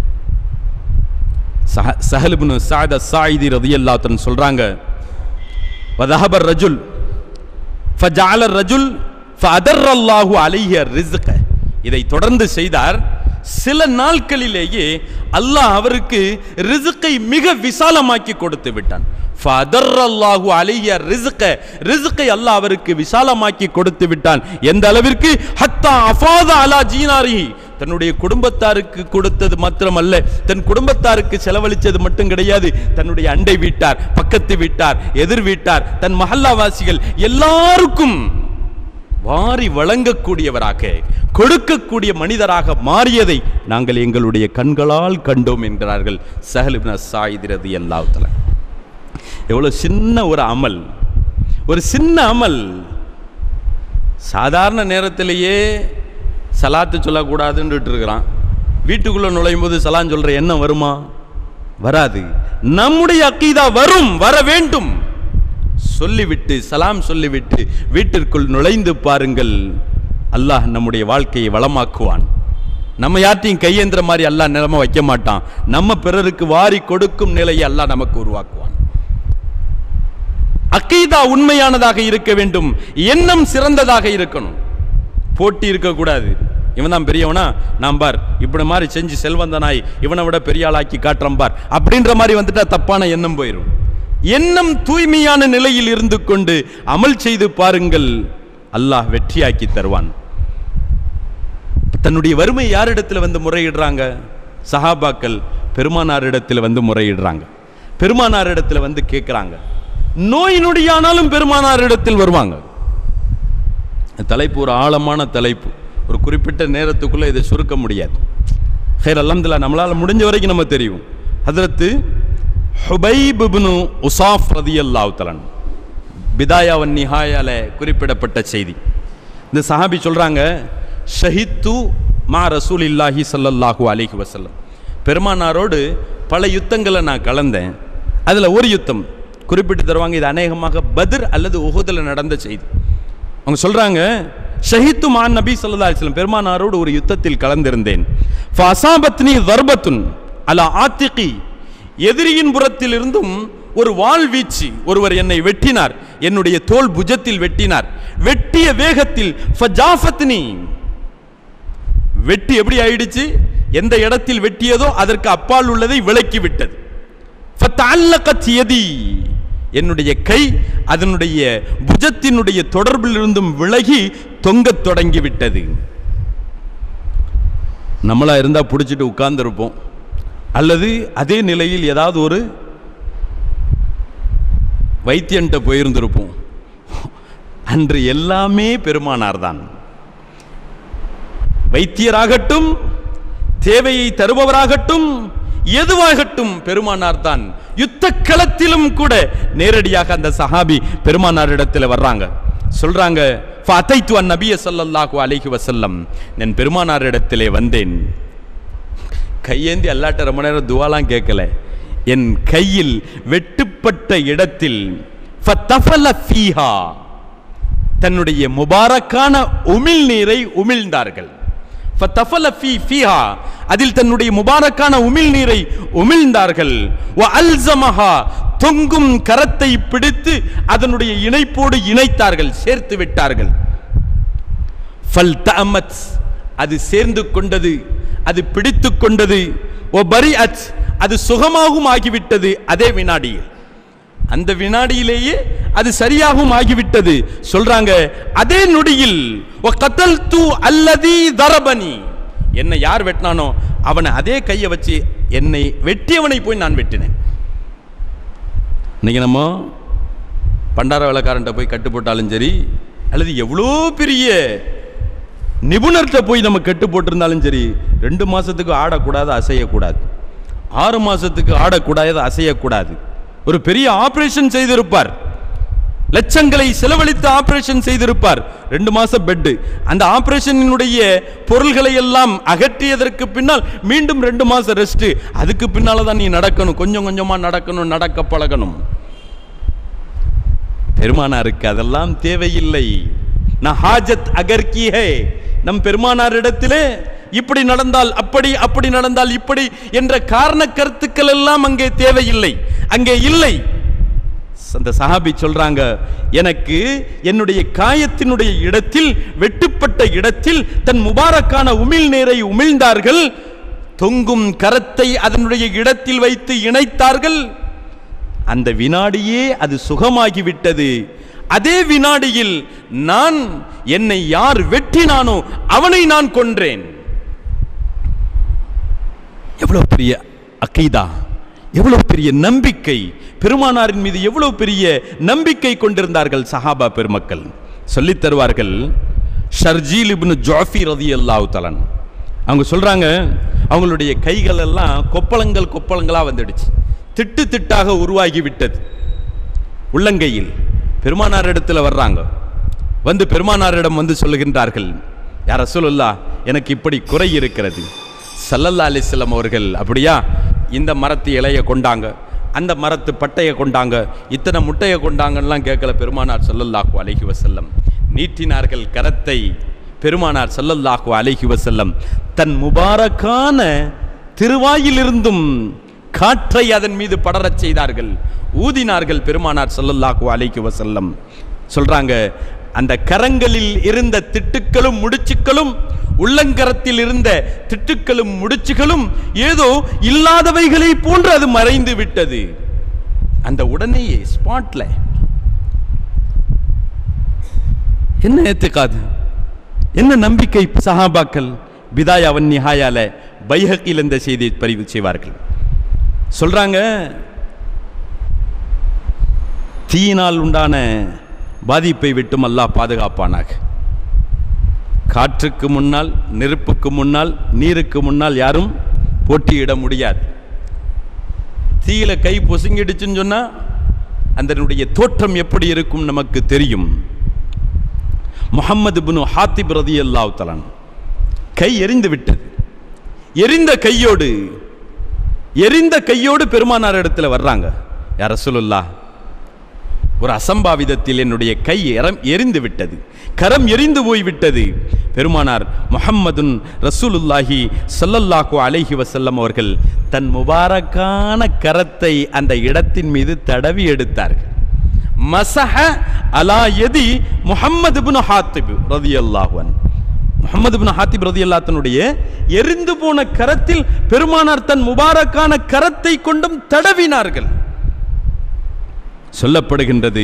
சஹ சஹலுப்னு சாத சாயிதி ரதியல்லாத்தன் சொல்றாங்க வதஹபர் ரஜுல் ஃபஜால ரஜுல் ஃபஅதர்ரல்லாஹு அலைஹி ரிஸ்க இதை தொடர்ந்து செய்தார் சில நாட்களிலேயே அல்லாஹ் அவருக்கு ரிஸ்கை மிக விசாலமாக்கி கொடுத்து விட்டான் ஃபஅதர்ரல்லாஹு அலைஹி ரிஸ்க ரிஸ்கை அல்லாஹ் அவருக்கு விசாலமாக்கி கொடுத்து விட்டான் எந்த அளவிற்கு ஹத்தா அஃபாத அலா ஜீனாரிஹி தன்னுடைய குடும்பத்தாருக்கு கொடுத்தது மாத்திரமல்ல தன் குடும்பத்தாருக்கு செலவழிச்சது மட்டும் கிடையாது தன்னுடைய அண்டை வீட்டார் பக்கத்து வீட்டார் எதிர் வீட்டார் தன் மஹல்லாவாசிகள் எல்லாருக்கும் வாரி வழங்கக்கூடியவராக கொடுக்கக்கூடிய மனிதராக மாறியதை நாங்கள் எங்களுடைய கண்களால் கண்டோம் என்கிறார்கள் சஹலிப்ன சாயிதிரது எல்லாத்துல எவ்வளோ சின்ன ஒரு அமல் ஒரு சின்ன அமல் சாதாரண நேரத்திலேயே சலாத்து சொல்லக்கூடாதுன்னுட்டு இருக்கிறான் வீட்டுக்குள்ளே நுழையும் போது சலான் சொல்கிற எண்ணம் வருமா வராது நம்முடைய அக்கீதா வரும் வர வேண்டும் சொல்லிவிட்டு சலாம் சொல்லிவிட்டு வீட்டிற்குள் நுழைந்து பாருங்கள் அல்லாஹ் நம்முடைய வாழ்க்கையை வளமாக்குவான் நம்ம யார்ட்டையும் கையேந்திர மாதிரி அல்லாஹ் நிலைமை வைக்க மாட்டான் நம்ம பிறருக்கு வாரி கொடுக்கும் நிலையை அல்லாஹ் நமக்கு உருவாக்குவான் அக்கீதா உண்மையானதாக இருக்க வேண்டும் எண்ணம் சிறந்ததாக இருக்கணும் போட்டி இருக்கக்கூடாது இவன் தான் பெரியவனா நான் பார் இப்படி மாதிரி செஞ்சு செல்வந்தனாய் இவனை விட பெரிய ஆளாக்கி காட்டுறேன் பார் அப்படின்ற மாதிரி வந்துட்டா தப்பான எண்ணம் போயிடும் எண்ணம் தூய்மையான நிலையில் இருந்து கொண்டு அமல் செய்து பாருங்கள் அல்லாஹ் வெற்றியாக்கி தருவான் தன்னுடைய வறுமை யாரிடத்தில் வந்து முறையிடுறாங்க சஹாபாக்கள் பெருமானாரிடத்தில் வந்து முறையிடுறாங்க பெருமானார் இடத்துல வந்து கேட்குறாங்க நோய் நொடியானாலும் பெருமானார் இடத்தில் வருவாங்க தலைப்பு ஒரு ஆழமான தலைப்பு ஒரு குறிப்பிட்ட நேரத்துக்குள்ள இதை சுருக்க முடியாது ஹேர் அல்ஹம்துலில்லாஹ் நம்மளால முடிஞ்ச வரைக்கும் நம்ம தெரியும் ஹதரத்து ஹுபைப் இப்னு உசாஃப் ரதியல்லாஹு தலன் பிதாயாவன் நிஹாயால குறிப்பிடப்பட்ட செய்தி இந்த சஹாபி சொல்றாங்க ஷஹித்து மா ரசூல் இல்லாஹி ஸல்லல்லாஹு அலைஹி வஸல்லம் பெருமானாரோடு பல யுத்தங்களை நான் கலந்தேன் அதில் ஒரு யுத்தம் குறிப்பிட்டு தருவாங்க இது அநேகமாக பத்ர் அல்லது உஹுதில் நடந்த செய்தி அவங்க சொல்றாங்க ஷஹித்து மான் நபி ஸல்லல்லாஹு அலைஹி வஸல்லம் பெருமானாரோடு ஒரு யுத்தத்தில் கலந்திருந்தேன் ஃபஅசாபத்னி தர்பத்துன் அலா ஆத்திகி எதிரியின் புறத்தில் இருந்தும் ஒரு வாள் வீச்சு ஒருவர் என்னை வெட்டினார் என்னுடைய தோல் புஜத்தில் வெட்டினார் வெட்டிய வேகத்தில் ஃபஜாஃபத்னி வெட்டி எப்படி ஆயிடுச்சு எந்த இடத்தில் வெட்டியதோ அதற்கு அப்பால் உள்ளதை விலக்கி விட்டது ஃபத்தஅல்லகத் யதி என்னுடைய கை அதனுடைய புஜத்தினுடைய தொடர்பில் இருந்தும் விலகி தொங்கத் தொடங்கி விட்டது நம்மளா இருந்தா பிடிச்சிட்டு உட்கார்ந்திருப்போம் அல்லது அதே நிலையில் ஏதாவது ஒரு வைத்தியன்ட்ட போயிருந்திருப்போம் அன்று எல்லாமே பெருமானார் தான் வைத்தியராகட்டும் தேவையை தருபவராகட்டும் எதுவாகட்டும் பெருமானார் தான் யுத்த களத்திலும் கூட நேரடியாக அந்த சஹாபி பெருமானாரிடத்தில் வர்றாங்க சொல்றாங்க ஃபஅதைத்து அன் நபிய ஸல்லல்லாஹு அலைஹி வஸல்லம் நான் பெருமானாரிடத்திலே வந்தேன் கையேந்தி அல்லாட்ட ரொம்ப நேரம் துவாலாம் கேட்கல என் கையில் வெட்டுப்பட்ட இடத்தில் ஃபதஃபல ஃபீஹா தன்னுடைய முபாரக்கான உமிழ் நீரை உமிழ்ந்தார்கள் ஃபதஃபல ஃபீ ஃபீஹா அதில் தன்னுடைய முபாரக்கான உமிழ் நீரை உமிழ்ந்தார்கள் வ அல்ஸமஹா தொங்கும் கரத்தை பிடித்து அதனுடைய இணைப்போடு இணைத்தார்கள் சேர்த்து விட்டார்கள் ஃபல் தஅமத் அது சேர்ந்து கொண்டது அது பிடித்து கொண்டது ஓ பரி அச் அது சுகமாகவும் ஆகிவிட்டது அதே வினாடியில் அந்த வினாடியிலேயே அது சரியாகவும் ஆகிவிட்டது சொல்றாங்க அதே நொடியில் ஓ கத்தல் தூ அல்லதி தரபனி என்னை யார் வெட்டினானோ அவனை அதே கையை வச்சு என்னை வெட்டியவனை போய் நான் வெட்டினேன் இன்னைக்கு நம்ம பண்டார வேலைக்காரன்ட்ட போய் கட்டு போட்டாலும் சரி அல்லது எவ்வளோ பெரிய நிபுணர்கிட்ட போய் நம்ம கட்டு போட்டிருந்தாலும் சரி ரெண்டு மாசத்துக்கு ஆடக்கூடாது அசையக்கூடாது ஆறு மாசத்துக்கு ஆடக்கூடாது அசையக்கூடாது ஒரு பெரிய ஆபரேஷன் செய்திருப்பார் லட்சங்களை செலவழித்து ஆபரேஷன் செய்திருப்பார் ரெண்டு மாசம் பெட்டு அந்த ஆபரேஷனினுடைய பொருள்களை எல்லாம் அகற்றியதற்கு பின்னால் மீண்டும் ரெண்டு மாசம் ரெஸ்ட் அதுக்கு பின்னால தான் நீ நடக்கணும் கொஞ்சம் கொஞ்சமா நடக்கணும் நடக்க பழகணும் பெருமானாருக்கு அதெல்லாம் தேவையில்லை நான் ஹாஜத் அகர் கி ஹே நம் பெருமானாரிடத்திலே இப்படி நடந்தால் அப்படி அப்படி நடந்தால் இப்படி என்ற காரண கருத்துக்கள் எல்லாம் அங்கே தேவையில்லை அங்கே இல்லை அந்த சஹாபி சொல்றாங்க எனக்கு என்னுடைய காயத்தினுடைய இடத்தில் வெட்டுப்பட்ட இடத்தில் தன் முபாரக்கான உமிழ் நீரை உமிழ்ந்தார்கள் தொங்கும் கரத்தை அதனுடைய இடத்தில் வைத்து இணைத்தார்கள் அந்த வினாடியே அது சுகமாகிவிட்டது அதே வினாடியில் நான் என்னை யார் வெட்டினானோ அவனை நான் கொன்றேன் எவ்வளவு பெரிய அக்கீதா எவ்வளவு பெரிய நம்பிக்கை பெருமானாரின் மீது எவ்வளவு பெரிய நம்பிக்கை கொண்டிருந்தார்கள் சஹாபா பெருமக்கள் சொல்லித் தருவார்கள் ஷர்ஜீல் இப்னு ஜாஃபி ரதியல்லாஹு தலன் அவங்க சொல்றாங்க அவங்களுடைய கைகள் எல்லாம் கொப்பளங்கள் கொப்பளங்களா வந்துடுச்சு திட்டு திட்டாக உருவாகி விட்டது உள்ளங்கையில் பெருமானார் இடத்துல வர்றாங்க வந்து பெருமானாரிடம் வந்து சொல்லுகின்றார்கள் யார் ரசூலுல்லா எனக்கு இப்படி குறை இருக்கிறது சல்லல்லா அலிஸ்லாம் அவர்கள் அப்படியா இந்த மரத்து இலையை கொண்டாங்க அந்த மரத்து பட்டையை கொண்டாங்க இத்தனை முட்டையை கொண்டாங்கலாம் கேட்கல பெருமானார் ஸல்லல்லாஹு அலைஹி வஸல்லம் நீட்டினார்கள் கரத்தை பெருமானார் ஸல்லல்லாஹு அலைஹி வஸல்லம் தன் முபாரக்கான திருவாயிலிருந்தும் காற்றை அதன் மீது படரச் செய்தார்கள் ஊதினார்கள் பெருமானார் ஸல்லல்லாஹு அலைஹி வஸல்லம் சொல்றாங்க அந்த கரங்களில் இருந்த திட்டுக்களும் முடிச்சுக்களும் உள்ளங்கரத்தில் இருந்த திட்டுக்களும் முடிச்சுகளும் ஏதோ இல்லாதவைகளை போன்று அது மறைந்து விட்டது அந்த உடனேயே ஸ்பாட்ல என்ன ஏத்துக்காது என்ன நம்பிக்கை சஹாபாக்கள் பிதாயாவன் நிஹாயால பைஹக்கில் இந்த செய்தியை பதிவு செய்வார்கள் சொல்றாங்க தீயினால் உண்டான பாதிப்பை விட்டும் அல்லாஹ் பாதுகாப்பானாக காற்றுக்கு முன்னால் நெருப்புக்கு முன்னால் நீருக்கு முன்னால் யாரும் போட்டியிட முடியாது தீயில கை பொசுங்கிடுச்சுன்னு சொன்னா அதனுடைய தோற்றம் எப்படி இருக்கும் நமக்கு தெரியும் முகம்மது பின் ஹாத்திப் ரதி அல்லாஹ் தலான் கை எரிந்து விட்டது எரிந்த கையோடு எரிந்த கையோடு பெருமானார் இடத்துல வர்றாங்க யார் ரசூலுல்லா ஒரு அசம்பாவிதத்தில் என்னுடைய கை எரம் எரிந்து விட்டது கரம் எரிந்து போய் விட்டது பெருமானார் முஹம்மதுன் ரசூலுல்லாஹி ஸல்லல்லாஹு அலைஹி வஸல்லம் அவர்கள் தன் முபாரக்கான கரத்தை அந்த இடத்தின் மீது தடவி எடுத்தார்கள் மசஹ அலா எதி முஹம்மது பின் ஹாத்திப் ரதியல்லாஹு அன்ஹு முகமது பின் ஹாத்திப் ரதி அல்லாத்தனுடைய எரிந்து போன கரத்தில் பெருமானார் தன் முபாரக்கான கரத்தை கொண்டும் தடவினார்கள் சொல்லப்படுகின்றது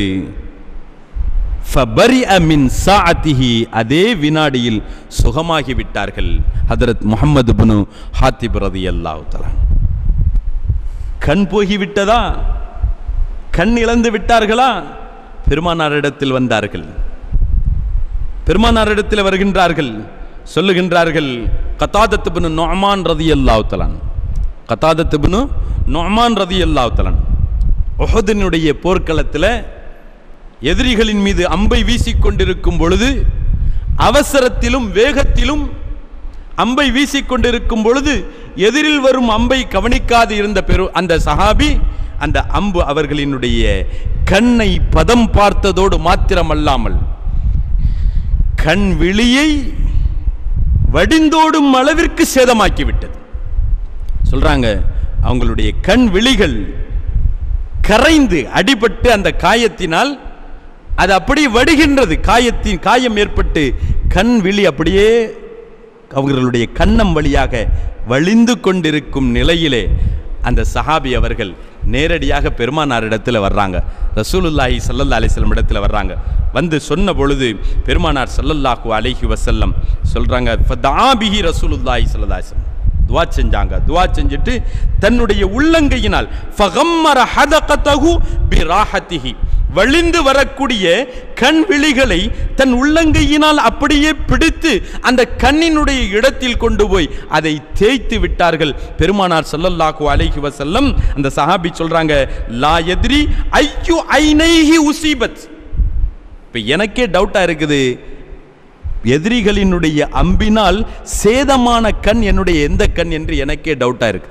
ஃபபரிஅ மின் சாஅத்திஹி அதே வினாடியில் சுகமாகி விட்டார்கள் ஹதரத் முகமது பின் ஹாத்திப் ரதி அல்லாஹ் கண் போகி விட்டதா கண் இழந்து விட்டார்களா பெருமானாரிடத்தில் வந்தார்கள் பெருமானாரிடத்தில் வருகின்றார்கள் சொல்லுகின்றார்கள் கத்தாதத்து பின் நொமான் ரதி அல்லாவுத்தலான் கத்தாதத்து பின் நொமான் ரதி அல்லாவுத்தலான் ஒஹதினுடைய போர்க்களத்தில் எதிரிகளின் மீது அம்பை வீசிக்கொண்டிருக்கும் பொழுது அவசரத்திலும் வேகத்திலும் அம்பை வீசிக்கொண்டிருக்கும் பொழுது எதிரில் வரும் அம்பை கவனிக்காது இருந்த பெரு அந்த சஹாபி அந்த அம்பு அவர்களினுடைய கண்ணை பதம் பார்த்ததோடு மாத்திரமல்லாமல் கண் விழியை வடிந்தோடும் அளவிற்கு சேதமாக்கி விட்டது சொல்றாங்க அவங்களுடைய கண் விழிகள் கரைந்து அடிபட்டு அந்த காயத்தினால் அது அப்படியே வடிகின்றது காயத்தின் காயம் ஏற்பட்டு கண் விழி அப்படியே அவர்களுடைய கண்ணம் வழியாக வழிந்து கொண்டிருக்கும் நிலையிலே அந்த சஹாபி அவர்கள் நேரடியாக பெருமானாரிடத்தில் வர்றாங்க ரசூலுல்லாஹி சல்லல்லா அலிஸ்லம் இடத்துல வர்றாங்க வந்து சொன்ன பொழுது பெருமானார் சல்லல்லாஹு அலைஹி வசல்லம் சொல்கிறாங்க ஃபதாபிஹி ரசூலுல்லாஹி சல்லல்லா அலிஸ்லம் துவா செஞ்சாங்க துவா செஞ்சுட்டு தன்னுடைய உள்ளங்கையினால் ஃபகம்மர ஹதகதஹு பிராஹத்திஹி வழிந்து வரக்கூடிய கண் விழிகளை தன் உள்ளங்கையினால் அப்படியே பிடித்து அந்த கண்ணினுடைய இடத்தில் கொண்டு போய் அதை தேய்த்து விட்டார்கள் பெருமானார் ஸல்லல்லாஹு அலைஹி வஸல்லம் அந்த சஹாபி சொல்றாங்க லா எதிரி ஐயு ஐனைஹி உசீபத் இப்போ எனக்கே டவுட்டா இருக்குது எதிரிகளினுடைய அம்பினால் சேதமான கண் என்னுடைய எந்த கண் என்று எனக்கே டவுட்டா இருக்கு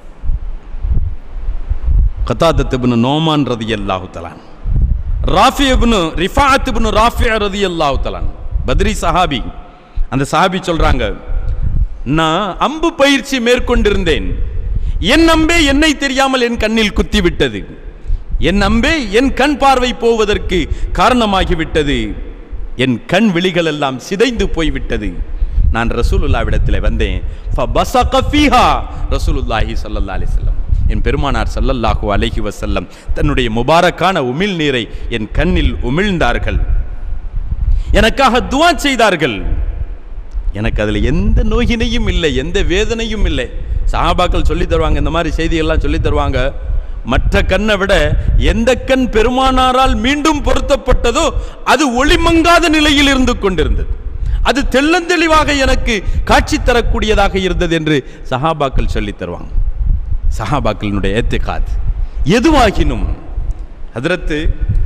கத்தாதத் இப்னு நோமான் ரதியல்லாஹு தலான் ராஃபி இப்னு ரிஃபாத் இப்னு ராஃபி ரதியல்லாஹு தலான் பத்ரி சஹாபி அந்த சஹாபி சொல்றாங்க நான் அம்பு பயிற்சி மேற்கொண்டிருந்தேன் என் அம்பே என்னை தெரியாமல் என் கண்ணில் குத்தி விட்டது என் அம்பே என் கண் பார்வை போவதற்கு காரணமாகிவிட்டது என் கண் விழிகள் எல்லாம் சிதைந்து போய்விட்டது நான் ரசூலுல்லாவிடத்தில் வந்தேன் ஃபபஸக ஃபீஹா ரசூலுல்லாஹி ஸல்லல்லாஹு அலைஹி வஸல்லம் என் பெருமானார் ஸல்லல்லாஹு அலைஹி வஸல்லம் தன்னுடைய முபாரக்கான உமிழ் நீரை என் கண்ணில் உமிழ்ந்தார்கள் எனக்காக துவா செய்தார்கள் எனக்கு அதில் எந்த நோயினையும் இல்லை எந்த வேதனையும் இல்லை சஹாபாக்கள் சொல்லி தருவாங்க இந்த மாதிரி செய்திகள்லாம் சொல்லி தருவாங்க மற்ற கண்ணை விட எந்த கண் பெருமானாரால் மீண்டும் பொருத்தப்பட்டதோ அது ஒளிமங்காத நிலையில் இருந்து கொண்டிருந்தது அது தெள்ளந்தெளிவாக எனக்கு காட்சி தரக்கூடியதாக இருந்தது என்று சஹாபாக்கள் சொல்லி தருவாங்க சஹாபாக்களினுடைய ஏத்திகாத் எதுவாகினும் ஹதரத்து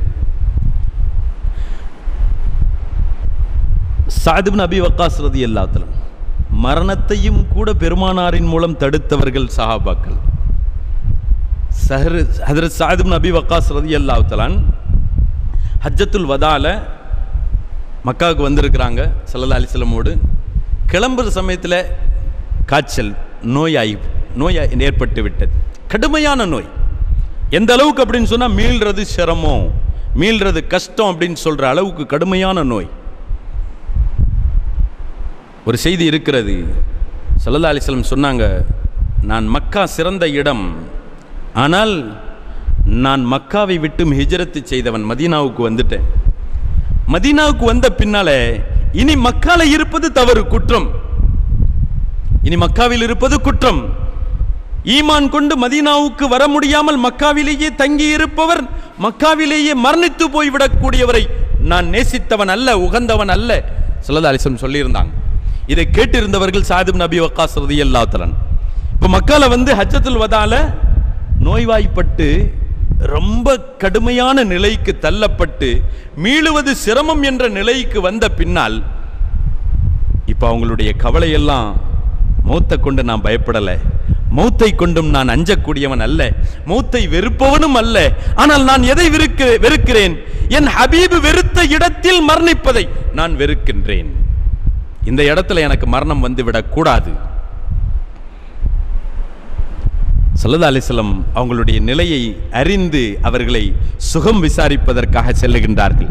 சாதுபின் அபி வக்காஸ் ரதி எல்லாத்திலும் மரணத்தையும் கூட பெருமானாரின் மூலம் தடுத்தவர்கள் சஹாபாக்கள் சஹர் ஹதரத் சாதுபின் அபி வக்காஸ் ரதி அல்லாத்தலான் ஹஜ்ஜத்துல் வதால மக்காவுக்கு வந்திருக்கிறாங்க சல்லல்லா அலிஸ்லமோடு கிளம்புற சமயத்தில் காய்ச்சல் நோயாய் நோய் ஏற்பட்டு விட்டது கடுமையான நோய் எந்த அளவுக்கு அப்படின்னு சொன்னால் மீள்றது சிரமம் மீள்றது கஷ்டம் அப்படின்னு சொல்கிற அளவுக்கு கடுமையான நோய் ஒரு செய்தி இருக்கிறது சல்லல்லா அலிஸ்லம் சொன்னாங்க நான் மக்கா சிறந்த இடம் ஆனால் நான் மக்காவை விட்டு ஹிஜரத்து செய்தவன் மதீனாவுக்கு வந்துட்டேன் மதீனாவுக்கு வந்த பின்னால இனி மக்கால இருப்பது தவறு குற்றம் இனி மக்காவில் இருப்பது குற்றம் ஈமான் கொண்டு மதீனாவுக்கு வர முடியாமல் மக்காவிலேயே தங்கி இருப்பவர் மக்காவிலேயே மரணித்து போய்விடக்கூடியவரை நான் நேசித்தவன் அல்ல உகந்தவன் அல்ல சொல்லதா அலிசம் சொல்லியிருந்தாங்க இதை கேட்டிருந்தவர்கள் சாதிப் நபி வக்காஸ் ரதியல்லாஹு தஆலா இப்போ மக்கால வந்து ஹஜ்ஜத்துல் வதால நோய்வாய்ப்பட்டு ரொம்ப கடுமையான நிலைக்கு தள்ளப்பட்டு மீளுவது சிரமம் என்ற நிலைக்கு வந்த பின்னால் இப்போ அவங்களுடைய கவலையெல்லாம் மௌத்தை கொண்டு நான் பயப்படலை மௌத்தை கொண்டும் நான் அஞ்சக்கூடியவன் அல்ல மௌத்தை வெறுப்பவனும் அல்ல ஆனால் நான் எதை வெறுக்க வெறுக்கிறேன் என் ஹபீபு வெறுத்த இடத்தில் மரணிப்பதை நான் வெறுக்கின்றேன் இந்த இடத்துல எனக்கு மரணம் வந்துவிடக் கூடாது சல்லதா அலிஸ்லம் அவங்களுடைய நிலையை அறிந்து அவர்களை சுகம் விசாரிப்பதற்காக செல்லுகின்றார்கள்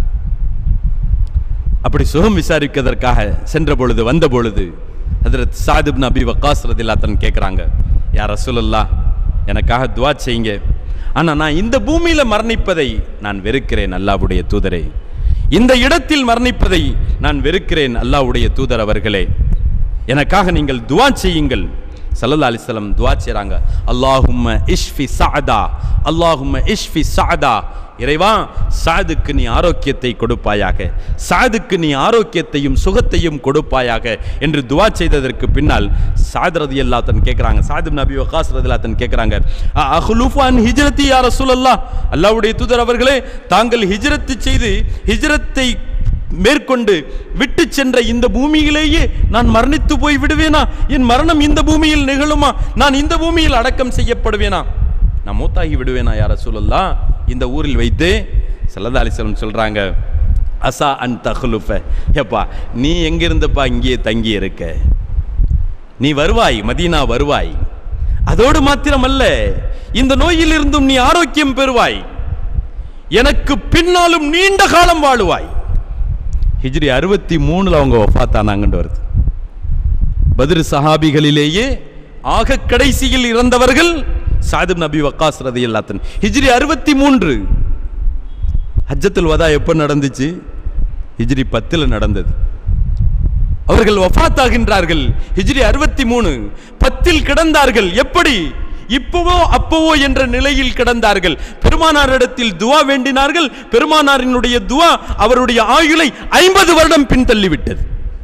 அப்படி சுகம் விசாரிப்பதற்காக சென்ற பொழுது வந்த பொழுது ஹதரத் சாதிப் நபி வக்காஸ் ரதில்லாத்தன் கேட்குறாங்க யார் ரசூலல்லா எனக்காக துவா செய்யுங்க ஆனால் நான் இந்த பூமியில் மரணிப்பதை நான் வெறுக்கிறேன் அல்லாவுடைய தூதரே இந்த இடத்தில் மரணிப்பதை நான் வெறுக்கிறேன் அல்லாவுடைய தூதர் அவர்களே எனக்காக நீங்கள் துவா செய்யுங்கள் சல்லல்லா அலிஸ்லம் துவா செய்கிறாங்க அல்லாஹும்ம இஷ்ஃபி சாதா அல்லாஹும்ம இஷ்ஃபி சாதா இறைவா சாதுக்கு நீ ஆரோக்கியத்தை கொடுப்பாயாக சாதுக்கு நீ ஆரோக்கியத்தையும் சுகத்தையும் கொடுப்பாயாக என்று துவா செய்ததற்கு பின்னால் சாத் ரதி அல்லாத்தன் கேட்குறாங்க சாது நபி வகாஸ் ரதி அல்லாத்தன் கேட்குறாங்க அஹ்லுஃபான் ஹிஜ்ரத்தி யார் ரசூலல்லா அல்லாவுடைய தூதர் அவர்களே தாங்கள் ஹிஜ்ரத்து செய்து ஹிஜ்ரத்தை மேற்கொண்டு விட்டு சென்ற இந்த பூமியிலேயே நான் மரணித்து போய் விடுவேனா என் மரணம் இந்த பூமியில் நிகழுமா நான் இந்த பூமியில் அடக்கம் செய்யப்படுவேனா நான் மூத்தாகி விடுவேனா யார சொல்லலாம் இந்த ஊரில் வைத்து சல்லதா அலிஸ்லம் சொல்றாங்க அசா அன் தஹ்லுஃப ஏப்பா நீ எங்கிருந்தப்பா இங்கேயே தங்கி இருக்க நீ வருவாய் மதீனா வருவாய் அதோடு மாத்திரமல்ல இந்த நோயில் இருந்தும் நீ ஆரோக்கியம் பெறுவாய் எனக்கு பின்னாலும் நீண்ட காலம் வாழுவாய் ஹிஜ்ரி அறுபத்தி மூணுல அவங்க ஒஃபாத்தானாங்கன்னு வருது பத்ர் சஹாபிகளிலேயே ஆக கடைசியில் இறந்தவர்கள் சாதிப் நபி வக்காஸ் ரதி அல்லாத்தன் ஹிஜ்ரி அறுபத்தி மூன்று ஹஜ்ஜத்துல் வதா எப்போ நடந்துச்சு ஹிஜ்ரி பத்தில் நடந்தது அவர்கள் வஃபாத்தாகின்றார்கள் ஹிஜ்ரி அறுபத்தி மூணு பத்தில் கிடந்தார்கள் எப்படி இப்பவோ அப்பவோ என்ற நிலையில் கிடந்தார்கள் பெருமானாரிடத்தில் துவா வேண்டினார்கள் பெருமானாரினுடைய துவா அவருடைய ஆயுளை ஐம்பது வருடம் பின்தள்ளிவிட்டது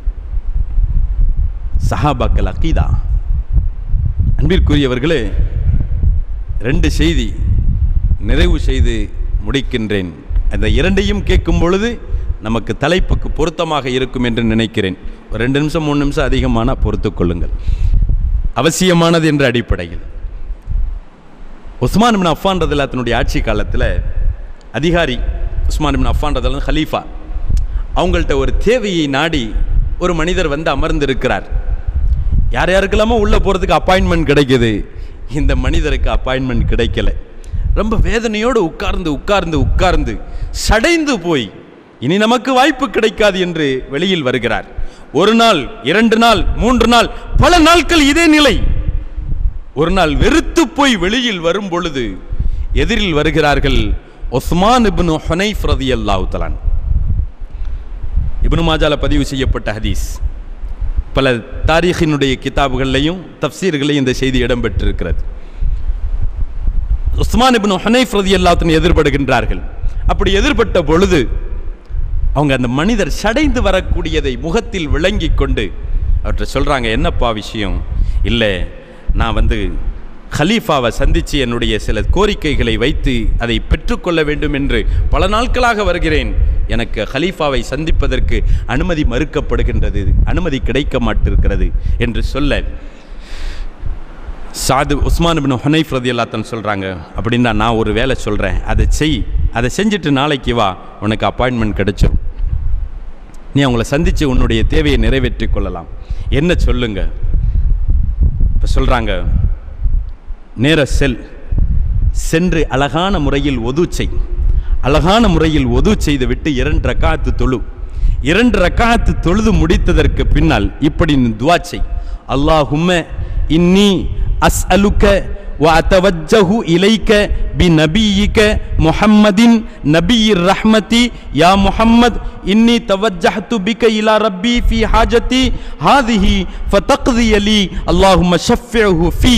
சஹாபாக்கள் அக்கீதா அன்பிற்குரியவர்களே ரெண்டு செய்தி நிறைவு செய்து முடிக்கின்றேன் அந்த இரண்டையும் கேட்கும் பொழுது நமக்கு தலைப்புக்கு பொருத்தமாக இருக்கும் என்று நினைக்கிறேன் ஒரு ரெண்டு நிமிஷம் மூணு நிமிஷம் அதிகமான பொறுத்துக் கொள்ளுங்கள் அவசியமானது என்ற அடிப்படையில் உஸ்மான் பின் அஃபான் ரதில்லா தன்னுடைய ஆட்சி காலத்தில் அதிகாரி உஸ்மான் பின் அஃபான் ரதில்லா ஹலீஃபா அவங்கள்ட்ட ஒரு தேவையை நாடி ஒரு மனிதர் வந்து அமர்ந்திருக்கிறார் யார் யாருக்கெல்லாமோ உள்ளே போகிறதுக்கு அப்பாயின்மெண்ட் கிடைக்குது இந்த மனிதருக்கு அப்பாயின்மெண்ட் கிடைக்கல ரொம்ப வேதனையோடு உட்கார்ந்து உட்கார்ந்து உட்கார்ந்து சடைந்து போய் இனி நமக்கு வாய்ப்பு கிடைக்காது என்று வெளியில் வருகிறார் ஒரு நாள் இரண்டு நாள் மூன்று நாள் பல நாட்கள் இதே நிலை ஒரு நாள் வெறுத்து போய் வெளியில் வரும் பொழுது எதிரில் வருகிறார்கள் ஒஸ்மான் இப்னு ஹுனைஃப் ரதியல்லாஹு தலான் இப்னு மாஜால பதிவு செய்யப்பட்ட ஹதீஸ் பல தாரீഖിனுடைய கிதாபுகள்லையும் தப்சீர்களையும் இந்த செய்தி இடம்பெற்றிருக்கிறது உஸ்மான் இப்னு ஹுனைஃப் ரதியல்லாஹு எதிர்படுகின்றார்கள் அப்படி எதிர்பட்ட பொழுது அவங்க அந்த மனிதர் சடைந்து வரக்கூடியதை முகத்தில் விளங்கி கொண்டு அவர்கிட்ட சொல்கிறாங்க என்னப்பா விஷயம் இல்லை நான் வந்து ஹலீஃபாவை சந்தித்து என்னுடைய சில கோரிக்கைகளை வைத்து அதை பெற்றுக்கொள்ள வேண்டும் என்று பல நாட்களாக வருகிறேன் எனக்கு ஹலீஃபாவை சந்திப்பதற்கு அனுமதி மறுக்கப்படுகின்றது அனுமதி கிடைக்க மாட்டிருக்கிறது என்று சொல்ல சாது உஸ்மான் பின் ஹுனைஃப் ரதி அல்லாத்தன் சொல்கிறாங்க அப்படின்னா நான் ஒரு வேலை சொல்கிறேன் அதை செய் அதை செஞ்சுட்டு நாளைக்கு வா உனக்கு அப்பாயின்மெண்ட் கிடைச்சிரும் நீ அவங்கள சந்தித்து உன்னுடைய தேவையை நிறைவேற்றி கொள்ளலாம் என்ன சொல்லுங்க இப்போ சொல்கிறாங்க நேர செல் சென்று அழகான முறையில் ஒது செய் அழகான முறையில் ஒது செய்து விட்டு இரண்டு ரக்காத்து தொழு இரண்டு ரக்காத்து தொழுது முடித்ததற்கு பின்னால் இப்படி நீ துவா செய் அல்லாஹும்ம இன்னி அஸ் அலுக்க وأتوجه إليك بنبيك محمد نبي الرحمة يا محمد إني توجهت بك إلى ربي في حاجتي هذه فتقضي لي اللهم شفعه في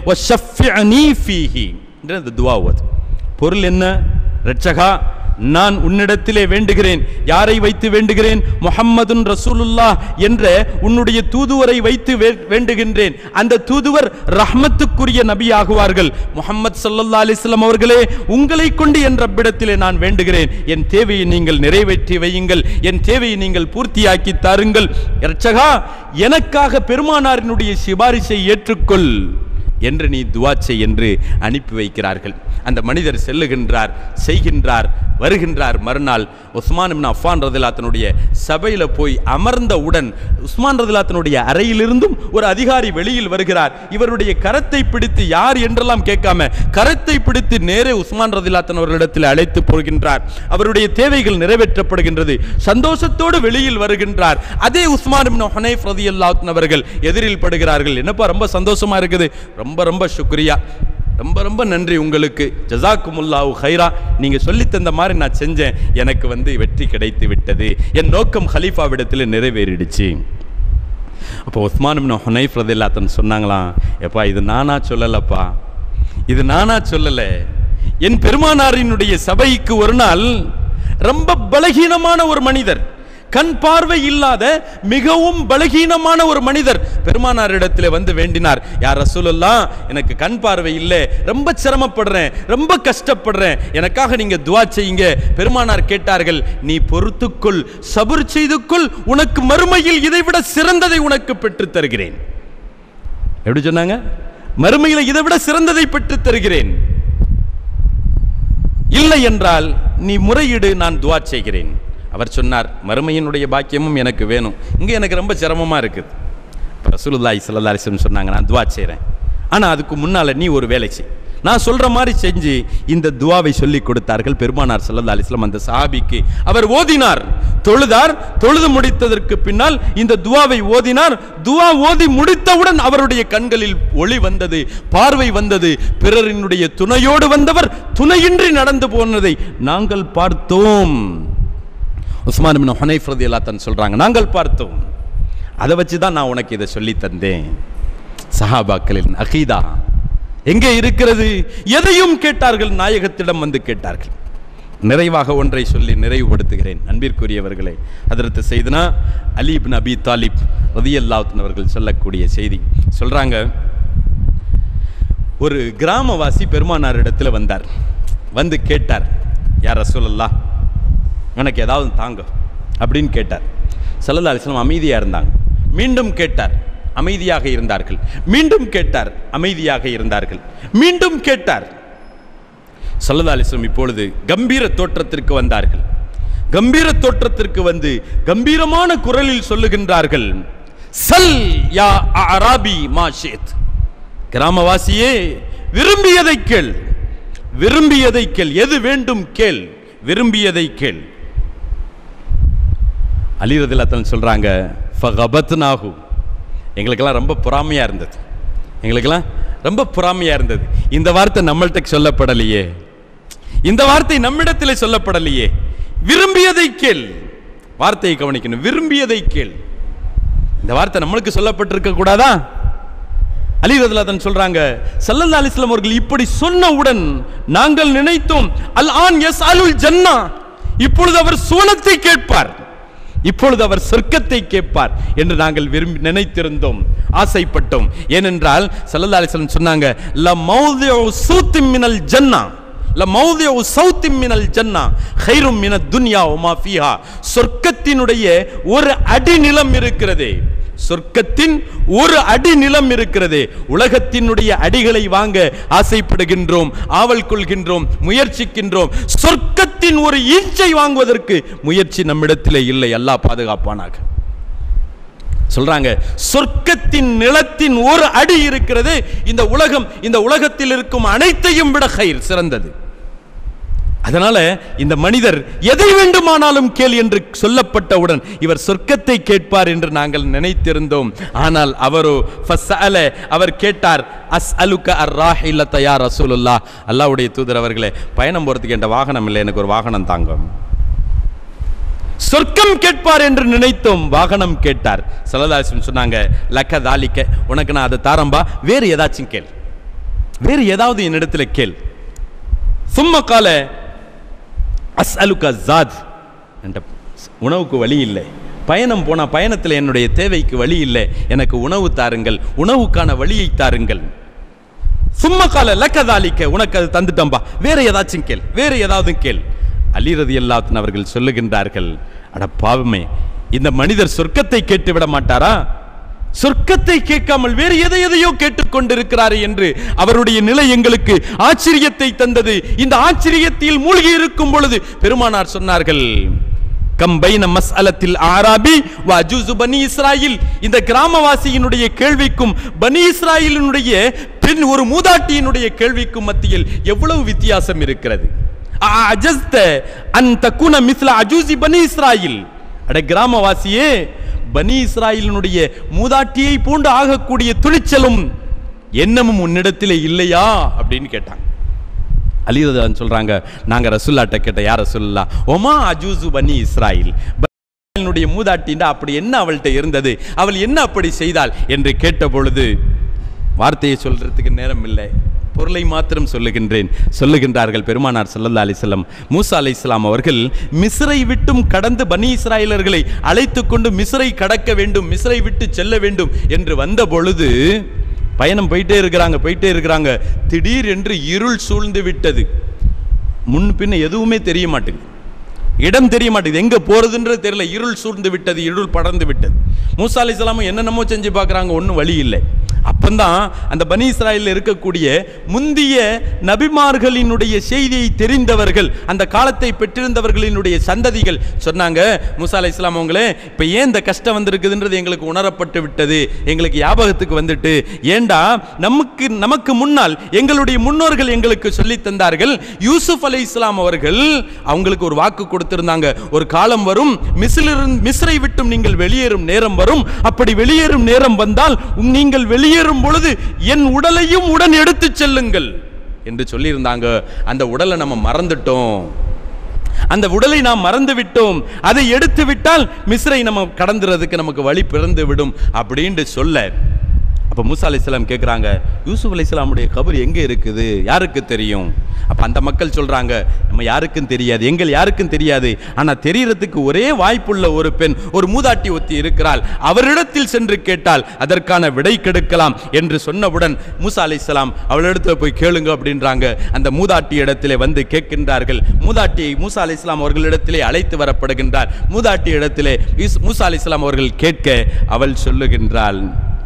وشفعني فيه இந்த துவாவது பொருள் என்ன ரட்சகா நான் உன்னிடத்திலே வேண்டுகிறேன் யாரை வைத்து வேண்டுகிறேன் முஹம்மதுன் ரசூலுல்லா என்ற உன்னுடைய தூதுவரை வைத்து வே- வேண்டுகின்றேன் அந்த தூதுவர் ரஹ்மத்துக்குரிய நபி ஆகுவார்கள் முஹம்மது ஸல்லல்லாஹு அலைஹி வஸல்லம் அவர்களே உங்களை கொண்டு என் ரப்பிடத்திலே நான் வேண்டுகிறேன் என் தேவையை நீங்கள் நிறைவேற்றி வையுங்கள் என் தேவையை நீங்கள் பூர்த்தியாக்கி தாருங்கள் இரட்சகா எனக்காக பெருமானாரினுடைய சிபாரிசை ஏற்றுக்கொள் என்று நீ துவா செய் என்று அனுப்பி வைக்கிறார்கள் அந்த மனிதர் செல்லுகின்றார் செய்கின்றார் வருகின்றார் மறுநாள் உஸ்மான் இப்னு அஃபான் ரதிலாத்தனுடைய சபையில் போய் அமர்ந்தவுடன் உஸ்மான் ரதிலாத்தனுடைய அறையிலிருந்தும் ஒரு அதிகாரி வெளியில் வருகிறார் இவருடைய கரத்தை பிடித்து யார் என்றெல்லாம் கேட்காம கரத்தை பிடித்து நேரே உஸ்மான் ரதிலாத்தன் அவர்களிடத்தில் அழைத்து போகின்றார் அவருடைய தேவைகள் நிறைவேற்றப்படுகின்றது சந்தோஷத்தோடு வெளியில் வருகின்றார் அதே உஸ்மான் இப்னு ஹுனைஃப் ரதியல்லாஹு அவர்கள் எதிரில் படுகிறார்கள் என்னப்பா ரொம்ப சந்தோஷமா இருக்குது ரொம்ப ரொம்ப சுக்ரியா ரொம்ப ரொம்ப நன்றி உங்களுக்கு ஜசாக்குமுல்லாஹு ஹைரா நீங்க சொல்லி தந்த மாதிரி நான் செஞ்சேன் எனக்கு வந்து வெற்றி கிடைத்து விட்டது என் நோக்கம் ஹலீஃபாவிடத்தில் நிறைவேறிடுச்சு அப்போ உஸ்மான் இப்னு ஹுனைஃப் ரதில்லாத்தன் சொன்னாங்களாம் எப்பா இது நானா சொல்லலப்பா இது நானா சொல்லல என் பெருமானாரினுடைய சபைக்கு ஒரு நாள் ரொம்ப பலகீனமான ஒரு மனிதர் கண் பார்வை இல்லாத மிகவும் பலகீனமான ஒரு மனிதர் பெருமானாரிடத்தில் வந்து வேண்டினார் யார் ரசூலுல்லாஹ் எனக்கு கண் பார்வை இல்லை ரொம்ப சிரமப்படுறேன் ரொம்ப கஷ்டப்படுறேன் எனக்காக நீங்க துவா செய்யுங்க பெருமானார் கேட்டார்கள் நீ பொறுத்துக்கொள் சபுர் செய்துக்கொள் உனக்கு மறுமையில் இதைவிட சிறந்ததை உனக்கு பெற்றுத் தருகிறேன் எப்படி சொன்னாங்க மறுமையில் இதை விட சிறந்ததை பெற்றுத் தருகிறேன் இல்லை என்றால் நீ முறையிடு நான் துவா செய்கிறேன் அவர் சொன்னார் மறுமையினுடைய பாக்கியமும் எனக்கு வேணும் இங்கே எனக்கு ரொம்ப சிரமமாக இருக்குது இப்போ ரசூலுல்லாஹி ஸல்லல்லாஹு அலைஹி வஸல்லம் சொன்னாங்க நான் துவா செய்கிறேன் ஆனால் அதுக்கு முன்னால் நீ ஒரு வேலை செய் நான் சொல்ற மாதிரி செஞ்சு இந்த துவாவை சொல்லி கொடுத்தார்கள் பெருமானார் ஸல்லல்லாஹு அலைஹி வஸல்லம் அந்த சஹாபிக்கு அவர் ஓதினார் தொழுதார் தொழுது முடித்ததற்கு பின்னால் இந்த துவாவை ஓதினார் துவா ஓதி முடித்தவுடன் அவருடைய கண்களில் ஒளி வந்தது பார்வை வந்தது பிறரினுடைய துணையோடு வந்தவர் துணையின்றி நடந்து போனதை நாங்கள் பார்த்தோம் உஸ்மான் பின் ஹுனைஃப் ரலியல்லாஹு தன் சொல்றாங்க நாங்கள் பார்த்தோம் அதை வச்சு தான் நான் உனக்கு இதை சொல்லி தந்தேன் சஹாபாக்களின் அகீதா எங்கே இருக்கிறது எதையும் கேட்டார்கள் நாயகத்திடம் வந்து கேட்டார்கள் நிறைவாக ஒன்றை சொல்லி நிறைவுபடுத்துகிறேன் அன்பிற்குரியவர்களே அதற்கு செய்தனா அலி இப்னு அபி தாலிப் ரதியல்லாஹு அவர்கள் சொல்லக்கூடிய செய்தி சொல்றாங்க ஒரு கிராமவாசி பெருமானாரிடத்துல வந்தார் வந்து கேட்டார் யார் ரசூலல்லாஹ் எனக்கு ஏதாவது தாங்க அப்படின்னு கேட்டார் சல்லல்லா அலிஸ்லாம் அமைதியாக இருந்தாங்க மீண்டும் கேட்டார் அமைதியாக இருந்தார்கள் மீண்டும் கேட்டார் அமைதியாக இருந்தார்கள் மீண்டும் கேட்டார் சல்லல்லா அலிஸ்லாம் இப்பொழுது கம்பீர தோற்றத்திற்கு வந்தார்கள் கம்பீர தோற்றத்திற்கு வந்து கம்பீரமான குரலில் சொல்லுகின்றார்கள் சல் யா அராபி மாஷேத் கிராமவாசியே விரும்பியதை கேள் விரும்பியதை கேள் எது வேண்டும் கேள் விரும்பியதை கேள் அலிரதில்லத்தன் சொல்கிறாங்க ஃபகபத்னாஹு எங்களுக்கெல்லாம் ரொம்ப பொறாமையாக இருந்தது எங்களுக்கெல்லாம் ரொம்ப பொறாமையாக இருந்தது இந்த வார்த்தை நம்மள்ட்ட சொல்லப்படலையே இந்த வார்த்தை நம்மிடத்தில் சொல்லப்படலையே விரும்பியதை கேள் வார்த்தையை கவனிக்கணும் விரும்பியதை கேள் இந்த வார்த்தை நம்மளுக்கு சொல்லப்பட்டிருக்க கூடாதா அலி ரதுல்லாதன் சொல்றாங்க சல்லல்லா அலிஸ்லாம் அவர்கள் இப்படி சொன்னவுடன் நாங்கள் நினைத்தோம் அல் ஆன் எஸ் அலுல் ஜன்னா இப்பொழுது அவர் சுவனத்தை கேட்பார் இப்பொழுது அவர் சொர்க்கத்தை கேட்பார் என்று நாங்கள் விரும்பி நினைத்திருந்தோம் ஆசைப்பட்டோம் ஏனென்றால் சல்லல்லா அலிஸ்லாம் சொன்னாங்க ல மௌதியு சூத்தின் மினல் ஜன்னா ல மௌதியு சௌத்தின் மினல் ஜன்னா ஹைரும் மின துன்யா உமா ஃபீஹா சொர்க்கத்தினுடைய ஒரு அடி நிலம் இருக்கிறதே சொர்க்கத்தின் ஒரு அடி நிலம் இருக்கிறது உலகத்தினுடைய அடிகளை வாங்க ஆசைப்படுகின்றோம் ஆவல் கொள்கின்றோம் முயற்சிக்கின்றோம் சொர்க்கத்தின் ஒரு ஈச்சை வாங்குவதற்கு முயற்சி நம்மிடத்திலே இல்லை அல்லாஹ் பாதுகாப்பானாக சொல்றாங்க சொர்க்கத்தின் நிலத்தின் ஒரு அடி இருக்கிறது இந்த உலகம் இந்த உலகத்தில் இருக்கும் அனைத்தையும் விட கயிர் சிறந்தது அதனால இந்த மனிதர் எதை வேண்டுமானாலும் கேள் என்று சொல்லப்பட்டவுடன் இவர் சொர்க்கத்தை கேட்பார் என்று நாங்கள் நினைத்திருந்தோம் ஆனால் அவரோ ஃபஸ்அல அவர் கேட்டார் அஸ் அலுக்க அர் ராஹில்ல தயார் ரசூலுல்லா அல்லாஹ்வுடைய தூதர் அவர்களே பயணம் போறதுக்கு என்ற வாகனம் இல்லை எனக்கு ஒரு வாகனம் தாங்கும் சொர்க்கம் கேட்பார் என்று நினைத்தோம் வாகனம் கேட்டார் சலதாசன் சொன்னாங்க லக்க தாலிக்க உனக்கு நான் அதை தாரம்பா வேறு ஏதாச்சும் கேள் வேறு ஏதாவது என்னிடத்துல கேள் சும்மா கால அஸ் அலுக்கா ஜாத் என்ற உணவுக்கு வழி இல்லை பயணம் போனால் பயணத்தில் என்னுடைய தேவைக்கு வழி இல்லை எனக்கு உணவு தாருங்கள் உணவுக்கான வழியை தாருங்கள் சும்மா கால லக்கதாலிக்க உனக்கு அது தந்துட்டம்பா வேற ஏதாச்சும் கேள் வேற ஏதாவது கேள் அலிரதி அல்லாத்தன் அவர்கள் சொல்லுகின்றார்கள் அட பாவமே இந்த மனிதர் சொர்க்கத்தை கேட்டு விட மாட்டாரா சொர்க்கத்தை கேட்காமல் வேறு எதை எதையோ கேட்டுக்கொண்டிருக்கிறார் என்று அவருடைய நிலை எங்களுக்கு ஆச்சரியத்தை தந்தது இந்த ஆச்சரியத்தில் மூழ்கி இருக்கும் பொழுது பெருமானார் சொன்னார்கள் கம்பைன மஸ்அலத்தில் ஆராபி வஜூசு பனி இஸ்ராயில் இந்த கிராமவாசியினுடைய கேள்விக்கும் பனி இஸ்ராயிலினுடைய பெண் ஒரு மூதாட்டியினுடைய கேள்விக்கும் மத்தியில் எவ்வளவு வித்தியாசம் இருக்கிறது அஜஸ்த அன் தக்குன மிஸ்ல அஜூசி பனி இஸ்ராயில் அட கிராமவாசியே பனி இஸ்ராயிலினுடைய மூதாட்டியை போன்று ஆகக்கூடிய துணிச்சலும் எண்ணமும் உன்னிடத்திலே இல்லையா அப்படின்னு கேட்டாங்க அலிரதான் சொல்றாங்க நாங்க ரசுல்லாட்ட கேட்ட யார் ரசுல்லா ஒமா அஜூசு பனி இஸ்ராயில் பனியினுடைய மூதாட்டின்டா அப்படி என்ன அவள்கிட்ட இருந்தது அவள் என்ன அப்படி செய்தாள் என்று கேட்ட பொழுது வார்த்தையை சொல்றதுக்கு நேரம் இல்லை பொருளை மாத்திரம் சொல்லுகின்றேன் சொல்லுகின்றார்கள் பெருமானார் ஸல்லல்லாஹு அலைஹி வஸல்லம் மூசா அலைஹிஸ்ஸலாம் அவர்கள் மிஸ்ரை விட்டும் கடந்து பனி இஸ்ராயலர்களை அழைத்து கொண்டு மிஸ்ரை கடக்க வேண்டும் மிஸ்ரை விட்டு செல்ல வேண்டும் என்று வந்த பொழுது பயணம் போயிட்டே இருக்கிறாங்க போயிட்டே இருக்கிறாங்க திடீர் என்று இருள் சூழ்ந்து விட்டது முன் பின்ன எதுவுமே தெரிய மாட்டேங்குது இடம் தெரிய மாட்டேங்குது எங்க போறதுன்றது தெரியல இருள் சூழ்ந்து விட்டது இருள் படர்ந்து விட்டது மூசா அலிஸ்லாமும் என்னென்னமோ செஞ்சு பார்க்குறாங்க ஒன்றும் வழி இல்லை அப்பந்தான் அந்த பனி இஸ்ராயலில் இருக்கக்கூடிய முந்திய நபிமார்களினுடைய செய்தியை தெரிந்தவர்கள் அந்த காலத்தை பெற்றிருந்தவர்களினுடைய சந்ததிகள் சொன்னாங்க மூசா அலை இஸ்லாம் அவங்களே இப்போ ஏன் இந்த கஷ்டம் வந்திருக்குதுன்றது எங்களுக்கு உணரப்பட்டு விட்டது எங்களுக்கு ஞாபகத்துக்கு வந்துட்டு ஏண்டா நமக்கு நமக்கு முன்னால் எங்களுடைய முன்னோர்கள் எங்களுக்கு சொல்லி தந்தார்கள் யூசுப் அலை இஸ்லாம் அவர்கள் அவங்களுக்கு ஒரு வாக்கு கொடுத்திருந்தாங்க ஒரு காலம் வரும் மிஸ்லிருந்து மிஸ்ரை விட்டும் நீங்கள் வெளியேறும் நேரம் வரும் அப்படி வெளியேறும் நேரம் வந்தால் நீங்கள் வெளியேறும் பொழுது என் உடலையும் உடன் எடுத்துச் செல்லுங்கள் என்று சொல்லியிருந்தாங்க அந்த உடலை நம்ம மறந்துட்டோம் அந்த உடலை நாம் மறந்து விட்டோம் அதை எடுத்து விட்டால் மிஸ்ரை நம்ம கடந்துறதுக்கு நமக்கு வழி பிறந்து விடும் அப்படின்னு சொல்ல அப்போ மூசா அலைஹிஸ்ஸலாம் கேட்குறாங்க யூசுப் அலைஹிஸ்ஸலாமுடைய கபர் எங்கே இருக்குது யாருக்கு தெரியும் அப்போ அந்த மக்கள் சொல்கிறாங்க நம்ம யாருக்கும் தெரியாது எங்கள் யாருக்கும் தெரியாது ஆனால் தெரியறதுக்கு ஒரே வாய்ப்புள்ள ஒரு பெண் ஒரு மூதாட்டி ஒத்தி இருக்கிறாள் அவரிடத்தில் சென்று கேட்டால் அதற்கான விடை கெடுக்கலாம் என்று சொன்னவுடன் மூசா அலைஹிஸ்ஸலாம் அவளிடத்துல போய் கேளுங்க அப்படின்றாங்க அந்த மூதாட்டி இடத்திலே வந்து கேட்கின்றார்கள் மூதாட்டியை மூசா அலைஹிஸ்ஸலாம் அவர்களிடத்திலே அழைத்து வரப்படுகின்றார் மூதாட்டி இடத்திலே ஈஸ்- மூசா அலைஹிஸ்ஸலாம் அவர்கள் கேட்க அவள் சொல்லுகின்றாள்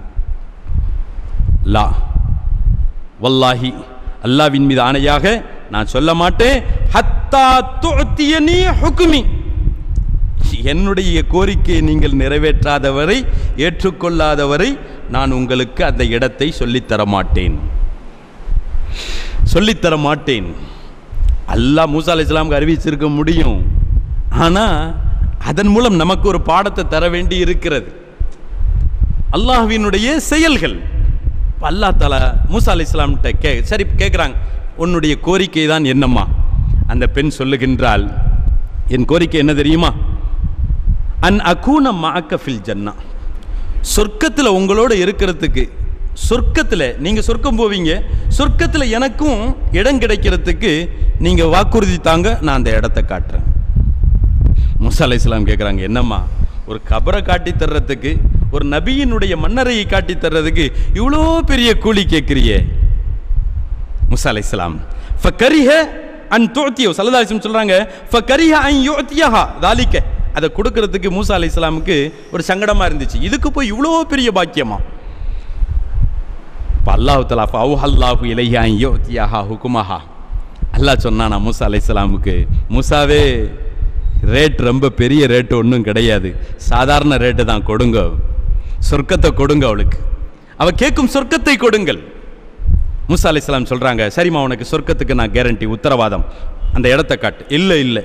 லா வல்லாஹி அல்லாவின் மீது ஆணையாக நான் சொல்ல மாட்டேன் ஹத்தா துஅத்தியனி ஹுக்மி என்னுடைய கோரிக்கையை நீங்கள் நிறைவேற்றாதவரை ஏற்றுக்கொள்ளாதவரை நான் உங்களுக்கு அந்த இடத்தை சொல்லித்தர மாட்டேன் சொல்லித்தர மாட்டேன் அல்லாஹ் மூசா அலைஹிஸ்ஸலாமுக்கு அறிவிச்சிருக்க முடியும் ஆனால் அதன் மூலம் நமக்கு ஒரு பாடத்தை தர வேண்டி இருக்கிறது அல்லாஹ்வினுடைய செயல்கள் இப்ப அல்லாஹ் தாலா மூசா அலி இஸ்லாம்கிட்ட கே சரி கேட்குறாங்க உன்னுடைய கோரிக்கை தான் என்னம்மா அந்த பெண் சொல்லுகின்றாள் என் கோரிக்கை என்ன தெரியுமா அன் அகூன மாக்க ஃபில் ஜன்னா சொர்க்கத்தில் உங்களோட இருக்கிறதுக்கு சொர்க்கத்தில் நீங்கள் சொர்க்கம் போவீங்க சொர்க்கத்தில் எனக்கும் இடம் கிடைக்கிறதுக்கு நீங்கள் வாக்குறுதி தாங்க நான் அந்த இடத்த காட்டுறேன் மூசா அலை இஸ்லாம் கேட்குறாங்க என்னம்மா ஒரு கபரை காட்டி தர்றதுக்கு ஒரு நபியினுடைய மன்னரையை காட்டி தர்றதுக்கு இவ்வளோ பெரிய கூலி கேட்குறியே முசா அலை இஸ்லாம் ஃபக்கரிஹ அன் தோத்தியோ சல்லதாலிசம் சொல்கிறாங்க ஃபக்கரிஹ அன் யோத்தியஹா தாலிக்க அதை கொடுக்கறதுக்கு மூசா அலை இஸ்லாமுக்கு ஒரு சங்கடமாக இருந்துச்சு இதுக்கு போய் இவ்வளோ பெரிய பாக்கியமா இப்போ அல்லாஹு தலா ஃபவு அல்லாஹு இலையா யோத்தியாஹா ஹுக்குமஹா அல்லாஹ் சொன்னானா மூசா அலை இஸ்லாமுக்கு மூசாவே ரேட் ரொம்ப பெரிய ரேட்டு ஒன்றும் கிடையாது சாதாரண ரேட்டு தான் கொடுங்க சொர்க்கத்தை கொடுங்க அவளுக்கு அவ கேட்கும் சொர்க்கத்தை கொடுங்கள் மூசா அலைஹிஸ்ஸலாம் சொல்றாங்க சரிம்மா உனக்கு சொர்க்கத்துக்கு நான் கேரண்டி உத்தரவாதம் அந்த இடத்தை காட்டு இல்லை இல்லை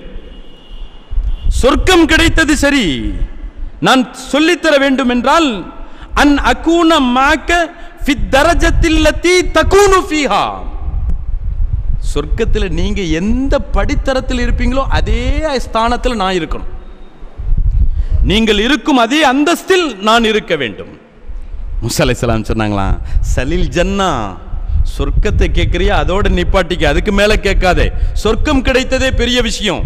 சொர்க்கம் கிடைத்தது சரி நான் சொல்லித்தர வேண்டும் என்றால் அன் அகூன மாக்க ஃபித் தரஜத்தில்லத்தி தகூனு ஃபீஹா சொர்க்கத்தில் நீங்க எந்த படித்தரத்தில் இருப்பீங்களோ அதே ஸ்தானத்தில் நான் இருக்கணும் நீங்கள் இருக்கும் அதே அந்தஸ்தில் நான் இருக்க வேண்டும் முசா அலைஹிஸ்ஸலாம் சொன்னாங்களாம் சலில் ஜன்னா சொர்க்கத்தை கேட்குறியா அதோட நிப்பாட்டிக்க அதுக்கு மேல கேட்காதே சொர்க்கம் கிடைத்ததே பெரிய விஷயம்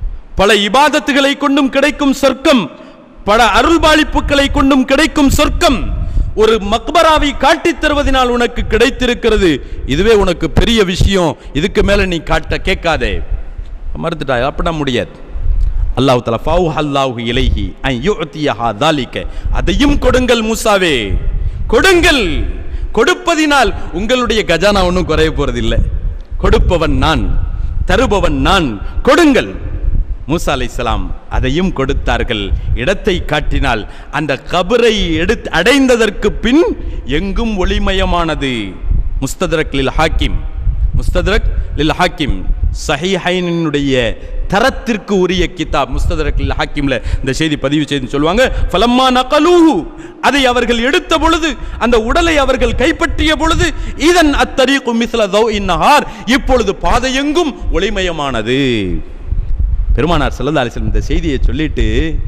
பல இபாதத்துகளை கொண்டும் கிடைக்கும் சொர்க்கம் பல அருள்பாலிப்புகளை கொண்டும் கிடைக்கும் சொர்க்கம் ஒரு மக்பராவை காட்டித் தருவதனால் உனக்கு கிடைத்திருக்கிறது இதுவே உனக்கு பெரிய விஷயம் இதுக்கு மேல நீ காட்ட கேட்காதே மறுத்துட்டா அப்படின்னா முடியாது அல்லாஹ் தலா ஃபவு அல்லாஹு இலைஹி ஐ யுஅத்தியஹா தாலிக அதையும் கொடுங்கள் மூசாவே கொடுங்கள் கொடுப்பதினால் உங்களுடைய கஜானா ஒன்றும் குறைய போறதில்லை கொடுப்பவன் நான் தருபவன் நான் கொடுங்கள் மூசா அலைஹிஸ்ஸலாம் அதையும் கொடுத்தார்கள் இடத்தை காட்டினால் அந்த கபரை எடுத்து அடைந்ததற்கு பின் எங்கும் ஒளிமயமானது முஸ்ததரக் லில் ஹாக்கிம் முஸ்ததரக் லில் ஹாக்கிம் சஹீஹைனுடைய தரத்திற்கு உரிய கிதாப் முஸ்ததரக் லில் ஹாக்கிம்ல இந்த செய்தி பதிவு செய்து சொல்லுவாங்க ஃபலம்மா நகலூஹு அதை அவர்கள் எடுத்த பொழுது அந்த உடலை அவர்கள் கைப்பற்றிய பொழுது இதன் அத்தரீகு மிஸ்ல தௌ இந்நஹார் இப்பொழுது பாதையெங்கும் ஒளிமயமானது பெருமானார் ஸல்லல்லாஹு அலைஹி வஸல்லம் இந்த செய்தியை சொல்லிட்டு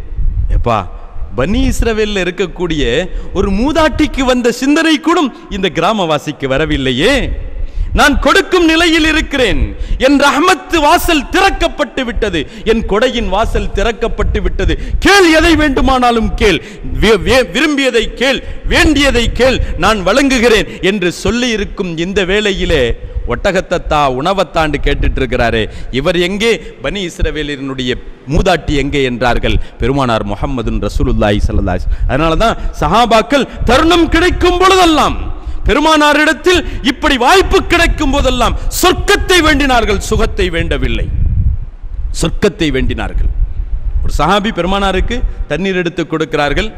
எப்பா பனி இஸ்ரவேல்ல இருக்கக்கூடிய ஒரு மூதாட்டிக்கு வந்த சிந்தனை கூட இந்த கிராமவாசிக்கு வரவில்லையே நான் கொடுக்கும் நிலையில் இருக்கிறேன் என் ரஹமத்து வாசல் திறக்கப்பட்டு விட்டது என் கொடையின் வாசல் திறக்கப்பட்டு விட்டது கேள் எதை வேண்டுமானாலும் கேள் வி- வி- விரும்பியதை கேள் வேண்டியதை கேள் நான் வழங்குகிறேன் என்று சொல்லி இருக்கும் இந்த வேளையிலே ஒட்டகத்தத்தா உணவத்தாண்டு கேட்டுட்டு இருக்கிறாரே இவர் எங்கே பனி இஸ்ரவேலினுடைய மூதாட்டி எங்கே என்றார்கள் பெருமானார் முஹம்மதுன் ரசூலுல்லாஹி ஸல்லல்லாஹு அலைஹி வஸல்லம். அதனால தான் சஹாபாக்கள் தருணம் கிடைக்கும் பொழுதெல்லாம் பெருமானாரிடத்தில் இப்படி வாய்ப்பு கிடைக்கும் போதெல்லாம் சொர்க்கத்தை வேண்டினார்கள் சுகத்தை வேண்டவில்லை சொர்க்கத்தை வேண்டினார்கள் ஒரு சஹாபி பெருமானாருக்கு தண்ணீர் எடுத்து கொடுக்கிறார்கள்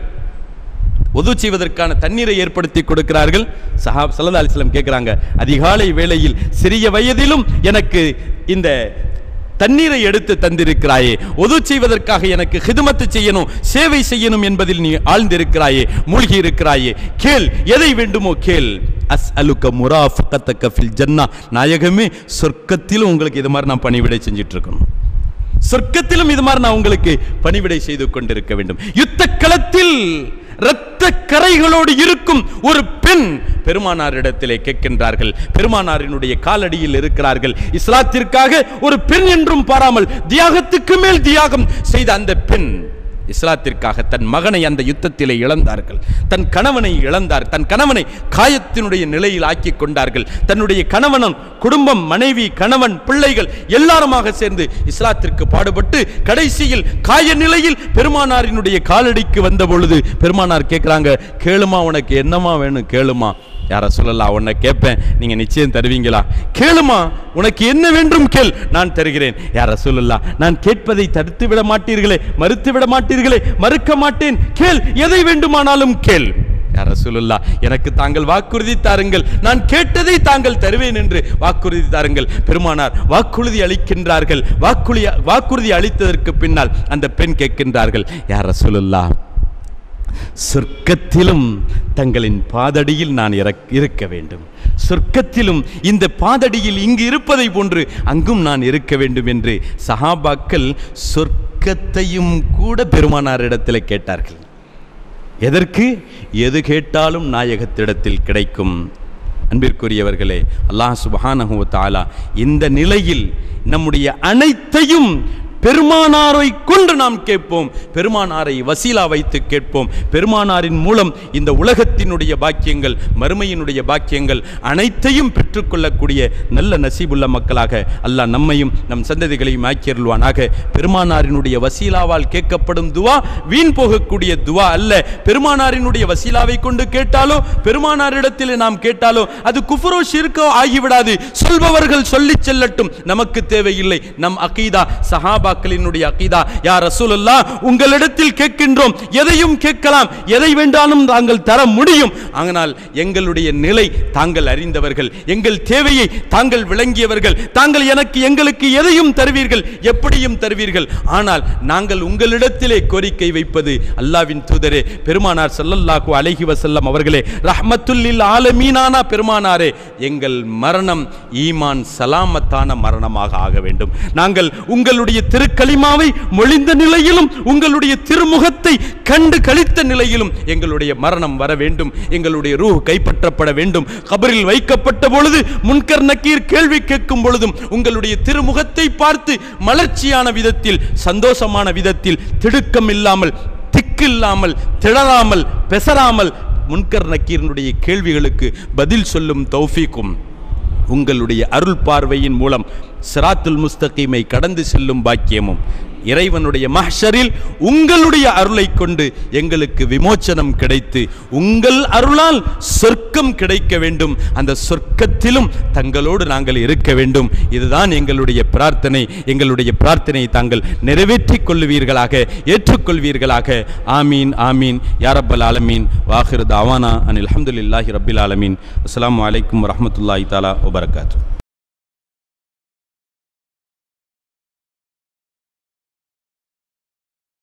உது செய்வதற்கான தண்ணீரை ஏற்படுத்தி கொடுக்கிறார்கள் சஹாப் சல்லா அலிஸ்லாம் கேட்குறாங்க அதிகாலை வேளையில் சிறிய வயதிலும் எனக்கு இந்த தண்ணீரை எடுத்து தந்திருக்கிறாயே உது செய்வதற்காக எனக்கு ஹிதுமத்து செய்யணும் சேவை செய்யணும் என்பதில் நீ ஆழ்ந்திருக்கிறாயே மூழ்கி இருக்கிறாயே கேள் எதை வேண்டுமோ கேள் அஸ் அலுக்க முராஃபகத்தக்க ஃபில் ஜன்னா நாயகமே சொர்க்கத்திலும் உங்களுக்கு இது மாதிரி நான் பணிவிடை செஞ்சுட்டு இருக்கணும் சொர்க்கத்திலும் இது மாதிரி நான் உங்களுக்கு பணிவிடை செய்து கொண்டிருக்க வேண்டும் யுத்த களத்தில் இரத்த கரைகளோடு இருக்கும் ஒரு பெண் பெருமானாரிடத்திலே கேட்கின்றார்கள் பெருமானாரினுடைய காலடியில் இருக்கிறார்கள் இஸ்லாத்திற்காக ஒரு பெண் என்றும் பாராமல் தியாகத்துக்கு மேல் தியாகம் செய்த அந்த பெண் இஸ்லாத்திற்காக தன் மகனை அந்த யுத்தத்திலே இழந்தார்கள் தன் கணவனை இழந்தார் தன் கணவனை காயத்தினுடைய நிலையில் ஆக்கி கொண்டார்கள் தன்னுடைய கணவனும் குடும்பம் மனைவி கணவன் பிள்ளைகள் எல்லாருமாக சேர்ந்து இஸ்லாத்திற்கு பாடுபட்டு கடைசியில் காய நிலையில் பெருமானாரினுடைய காலடிக்கு வந்த பொழுது பெருமானார் கேட்குறாங்க கேளுமா உனக்கு என்னமா வேணும் கேளுமா யார சொல்லலாம் உன்னை கேட்பேன் நீங்க நிச்சயம் தருவீங்களா கேளுமா உனக்கு என்ன வேண்டும் கேள் நான் தருகிறேன் யார சொல்லலாம் நான் கேட்பதை தடுத்து விட மாட்டீர்களே மறுத்து விட மாட்டீர்களே மறுக்க மாட்டேன் கேள் எதை வேண்டுமானாலும் கேள் யார சொல்லலா எனக்கு தாங்கள் வாக்குறுதி தாருங்கள் நான் கேட்டதை தாங்கள் தருவேன் என்று வாக்குறுதி தாருங்கள் பெருமானார் வாக்குறுதி அளிக்கின்றார்கள் வாக்குறுதி வாக்குறுதி அளித்ததற்கு பின்னால் அந்த பெண் கேட்கின்றார்கள் யார சொல்லலா சொர்க்கத்திலும் தங்களின் பாதடியில் நான் இறக்- இருக்க வேண்டும் சொர்க்கத்திலும் இந்த பாதடியில் இங்கு இருப்பதை போன்று அங்கும் நான் இருக்க வேண்டும் என்று சஹாபாக்கள் சொர்க்கத்தையும் கூட பெருமானாரிடத்தில் கேட்டார்கள் எதற்கு எது கேட்டாலும் நாயகத்திடத்தில் கிடைக்கும் அன்பிற்குரியவர்களே அல்லாஹ் சுப்ஹானஹு வ தஆலா இந்த நிலையில் நம்முடைய அனைத்தையும் பெருமானாரை கொண்டு நாம் கேட்போம் பெருமானாரை வசீலா வைத்து கேட்போம் பெருமானாரின் மூலம் இந்த உலகத்தினுடைய பாக்கியங்கள் மறுமையினுடைய பாக்கியங்கள் அனைத்தையும் பெற்றுக்கொள்ளக்கூடிய நல்ல நசீபுள்ள மக்களாக அல்லாஹ் நம்மையும் நம் சந்ததிகளையும் ஆக்கியருள்வானாக பெருமானாரினுடைய வசீலாவால் கேட்கப்படும் துவா வீண் போகக்கூடிய துவா அல்ல பெருமானாரினுடைய வசீலாவை கொண்டு கேட்டாலோ பெருமானாரிடத்தில் நாம் கேட்டாலோ அது குஃபரோ ஷிர்கோ ஆகிவிடாது சொல்பவர்கள் சொல்லிச் செல்லட்டும் நமக்கு தேவையில்லை நம் அகீதா சஹாபாக்கள் சஹாபாக்களினுடைய அகீதா யா ரசூலுல்லா உங்களிடத்தில் கேட்கின்றோம் எதையும் கேட்கலாம் எதை வேண்டாலும் தாங்கள் தர முடியும் ஆனால் எங்களுடைய நிலை தாங்கள் அறிந்தவர்கள் எங்கள் தேவையை தாங்கள் விளங்கியவர்கள் தாங்கள் எனக்கு எங்களுக்கு எதையும் தருவீர்கள் எப்படியும் தருவீர்கள் ஆனால் நாங்கள் உங்களிடத்திலே கோரிக்கை வைப்பது அல்லாவின் தூதரே பெருமானார் ஸல்லல்லாஹு அலைஹி வஸல்லம் அவர்களே ரஹ்மத்துல்லில் ஆலமீனானா பெருமானாரே எங்கள் மரணம் ஈமான் சலாமத்தான மரணமாக ஆக வேண்டும் நாங்கள் உங்களுடைய திருக்கலிமாவை மொழிந்த நிலையிலும் உங்களுடைய திருமுகத்தை கண்டு கழித்த நிலையிலும் எங்களுடைய மரணம் வர வேண்டும் எங்களுடைய ரூஹ் கைப்பற்றப்பட வேண்டும் கபரில் வைக்கப்பட்ட பொழுது முன்கர் நக்கீர் கேள்வி கேட்கும் பொழுதும் உங்களுடைய திருமுகத்தை பார்த்து மலர்ச்சியான விதத்தில் சந்தோஷமான விதத்தில் திடுக்கம் இல்லாமல் திக்கில்லாமல் திணறாமல் பெசராமல் முன்கர் நக்கீரனுடைய கேள்விகளுக்கு பதில் சொல்லும் தௌஃபீக்கும் உங்களுடைய அருள் பார்வையின் மூலம் சிராத்துல் முஸ்தகீமை கடந்து செல்லும் பாக்கியமும் இறைவனுடைய மஹ்ஷரில் உங்களுடைய அருளை கொண்டு எங்களுக்கு விமோச்சனம் கிடைத்து உங்கள் அருளால் சொர்க்கம் கிடைக்க வேண்டும் அந்த சொர்க்கத்திலும் தங்களோடு நாங்கள் இருக்க வேண்டும் இதுதான் எங்களுடைய பிரார்த்தனை எங்களுடைய பிரார்த்தனையை தாங்கள் நிறைவேற்றிக் கொள்வீர்களாக ஏற்றுக்கொள்வீர்களாக ஆமீன் ஆமீன் யாரப்பல் ஆலமீன் வாஹிர் தாவானா அனில் அல்ஹம்துலில்லாஹி ரப்பில் ஆலமீன் அஸ்ஸலாமு அலைக்கும் வரஹ்மத்துல்லாஹி தஆலா வபரகாத்துஹு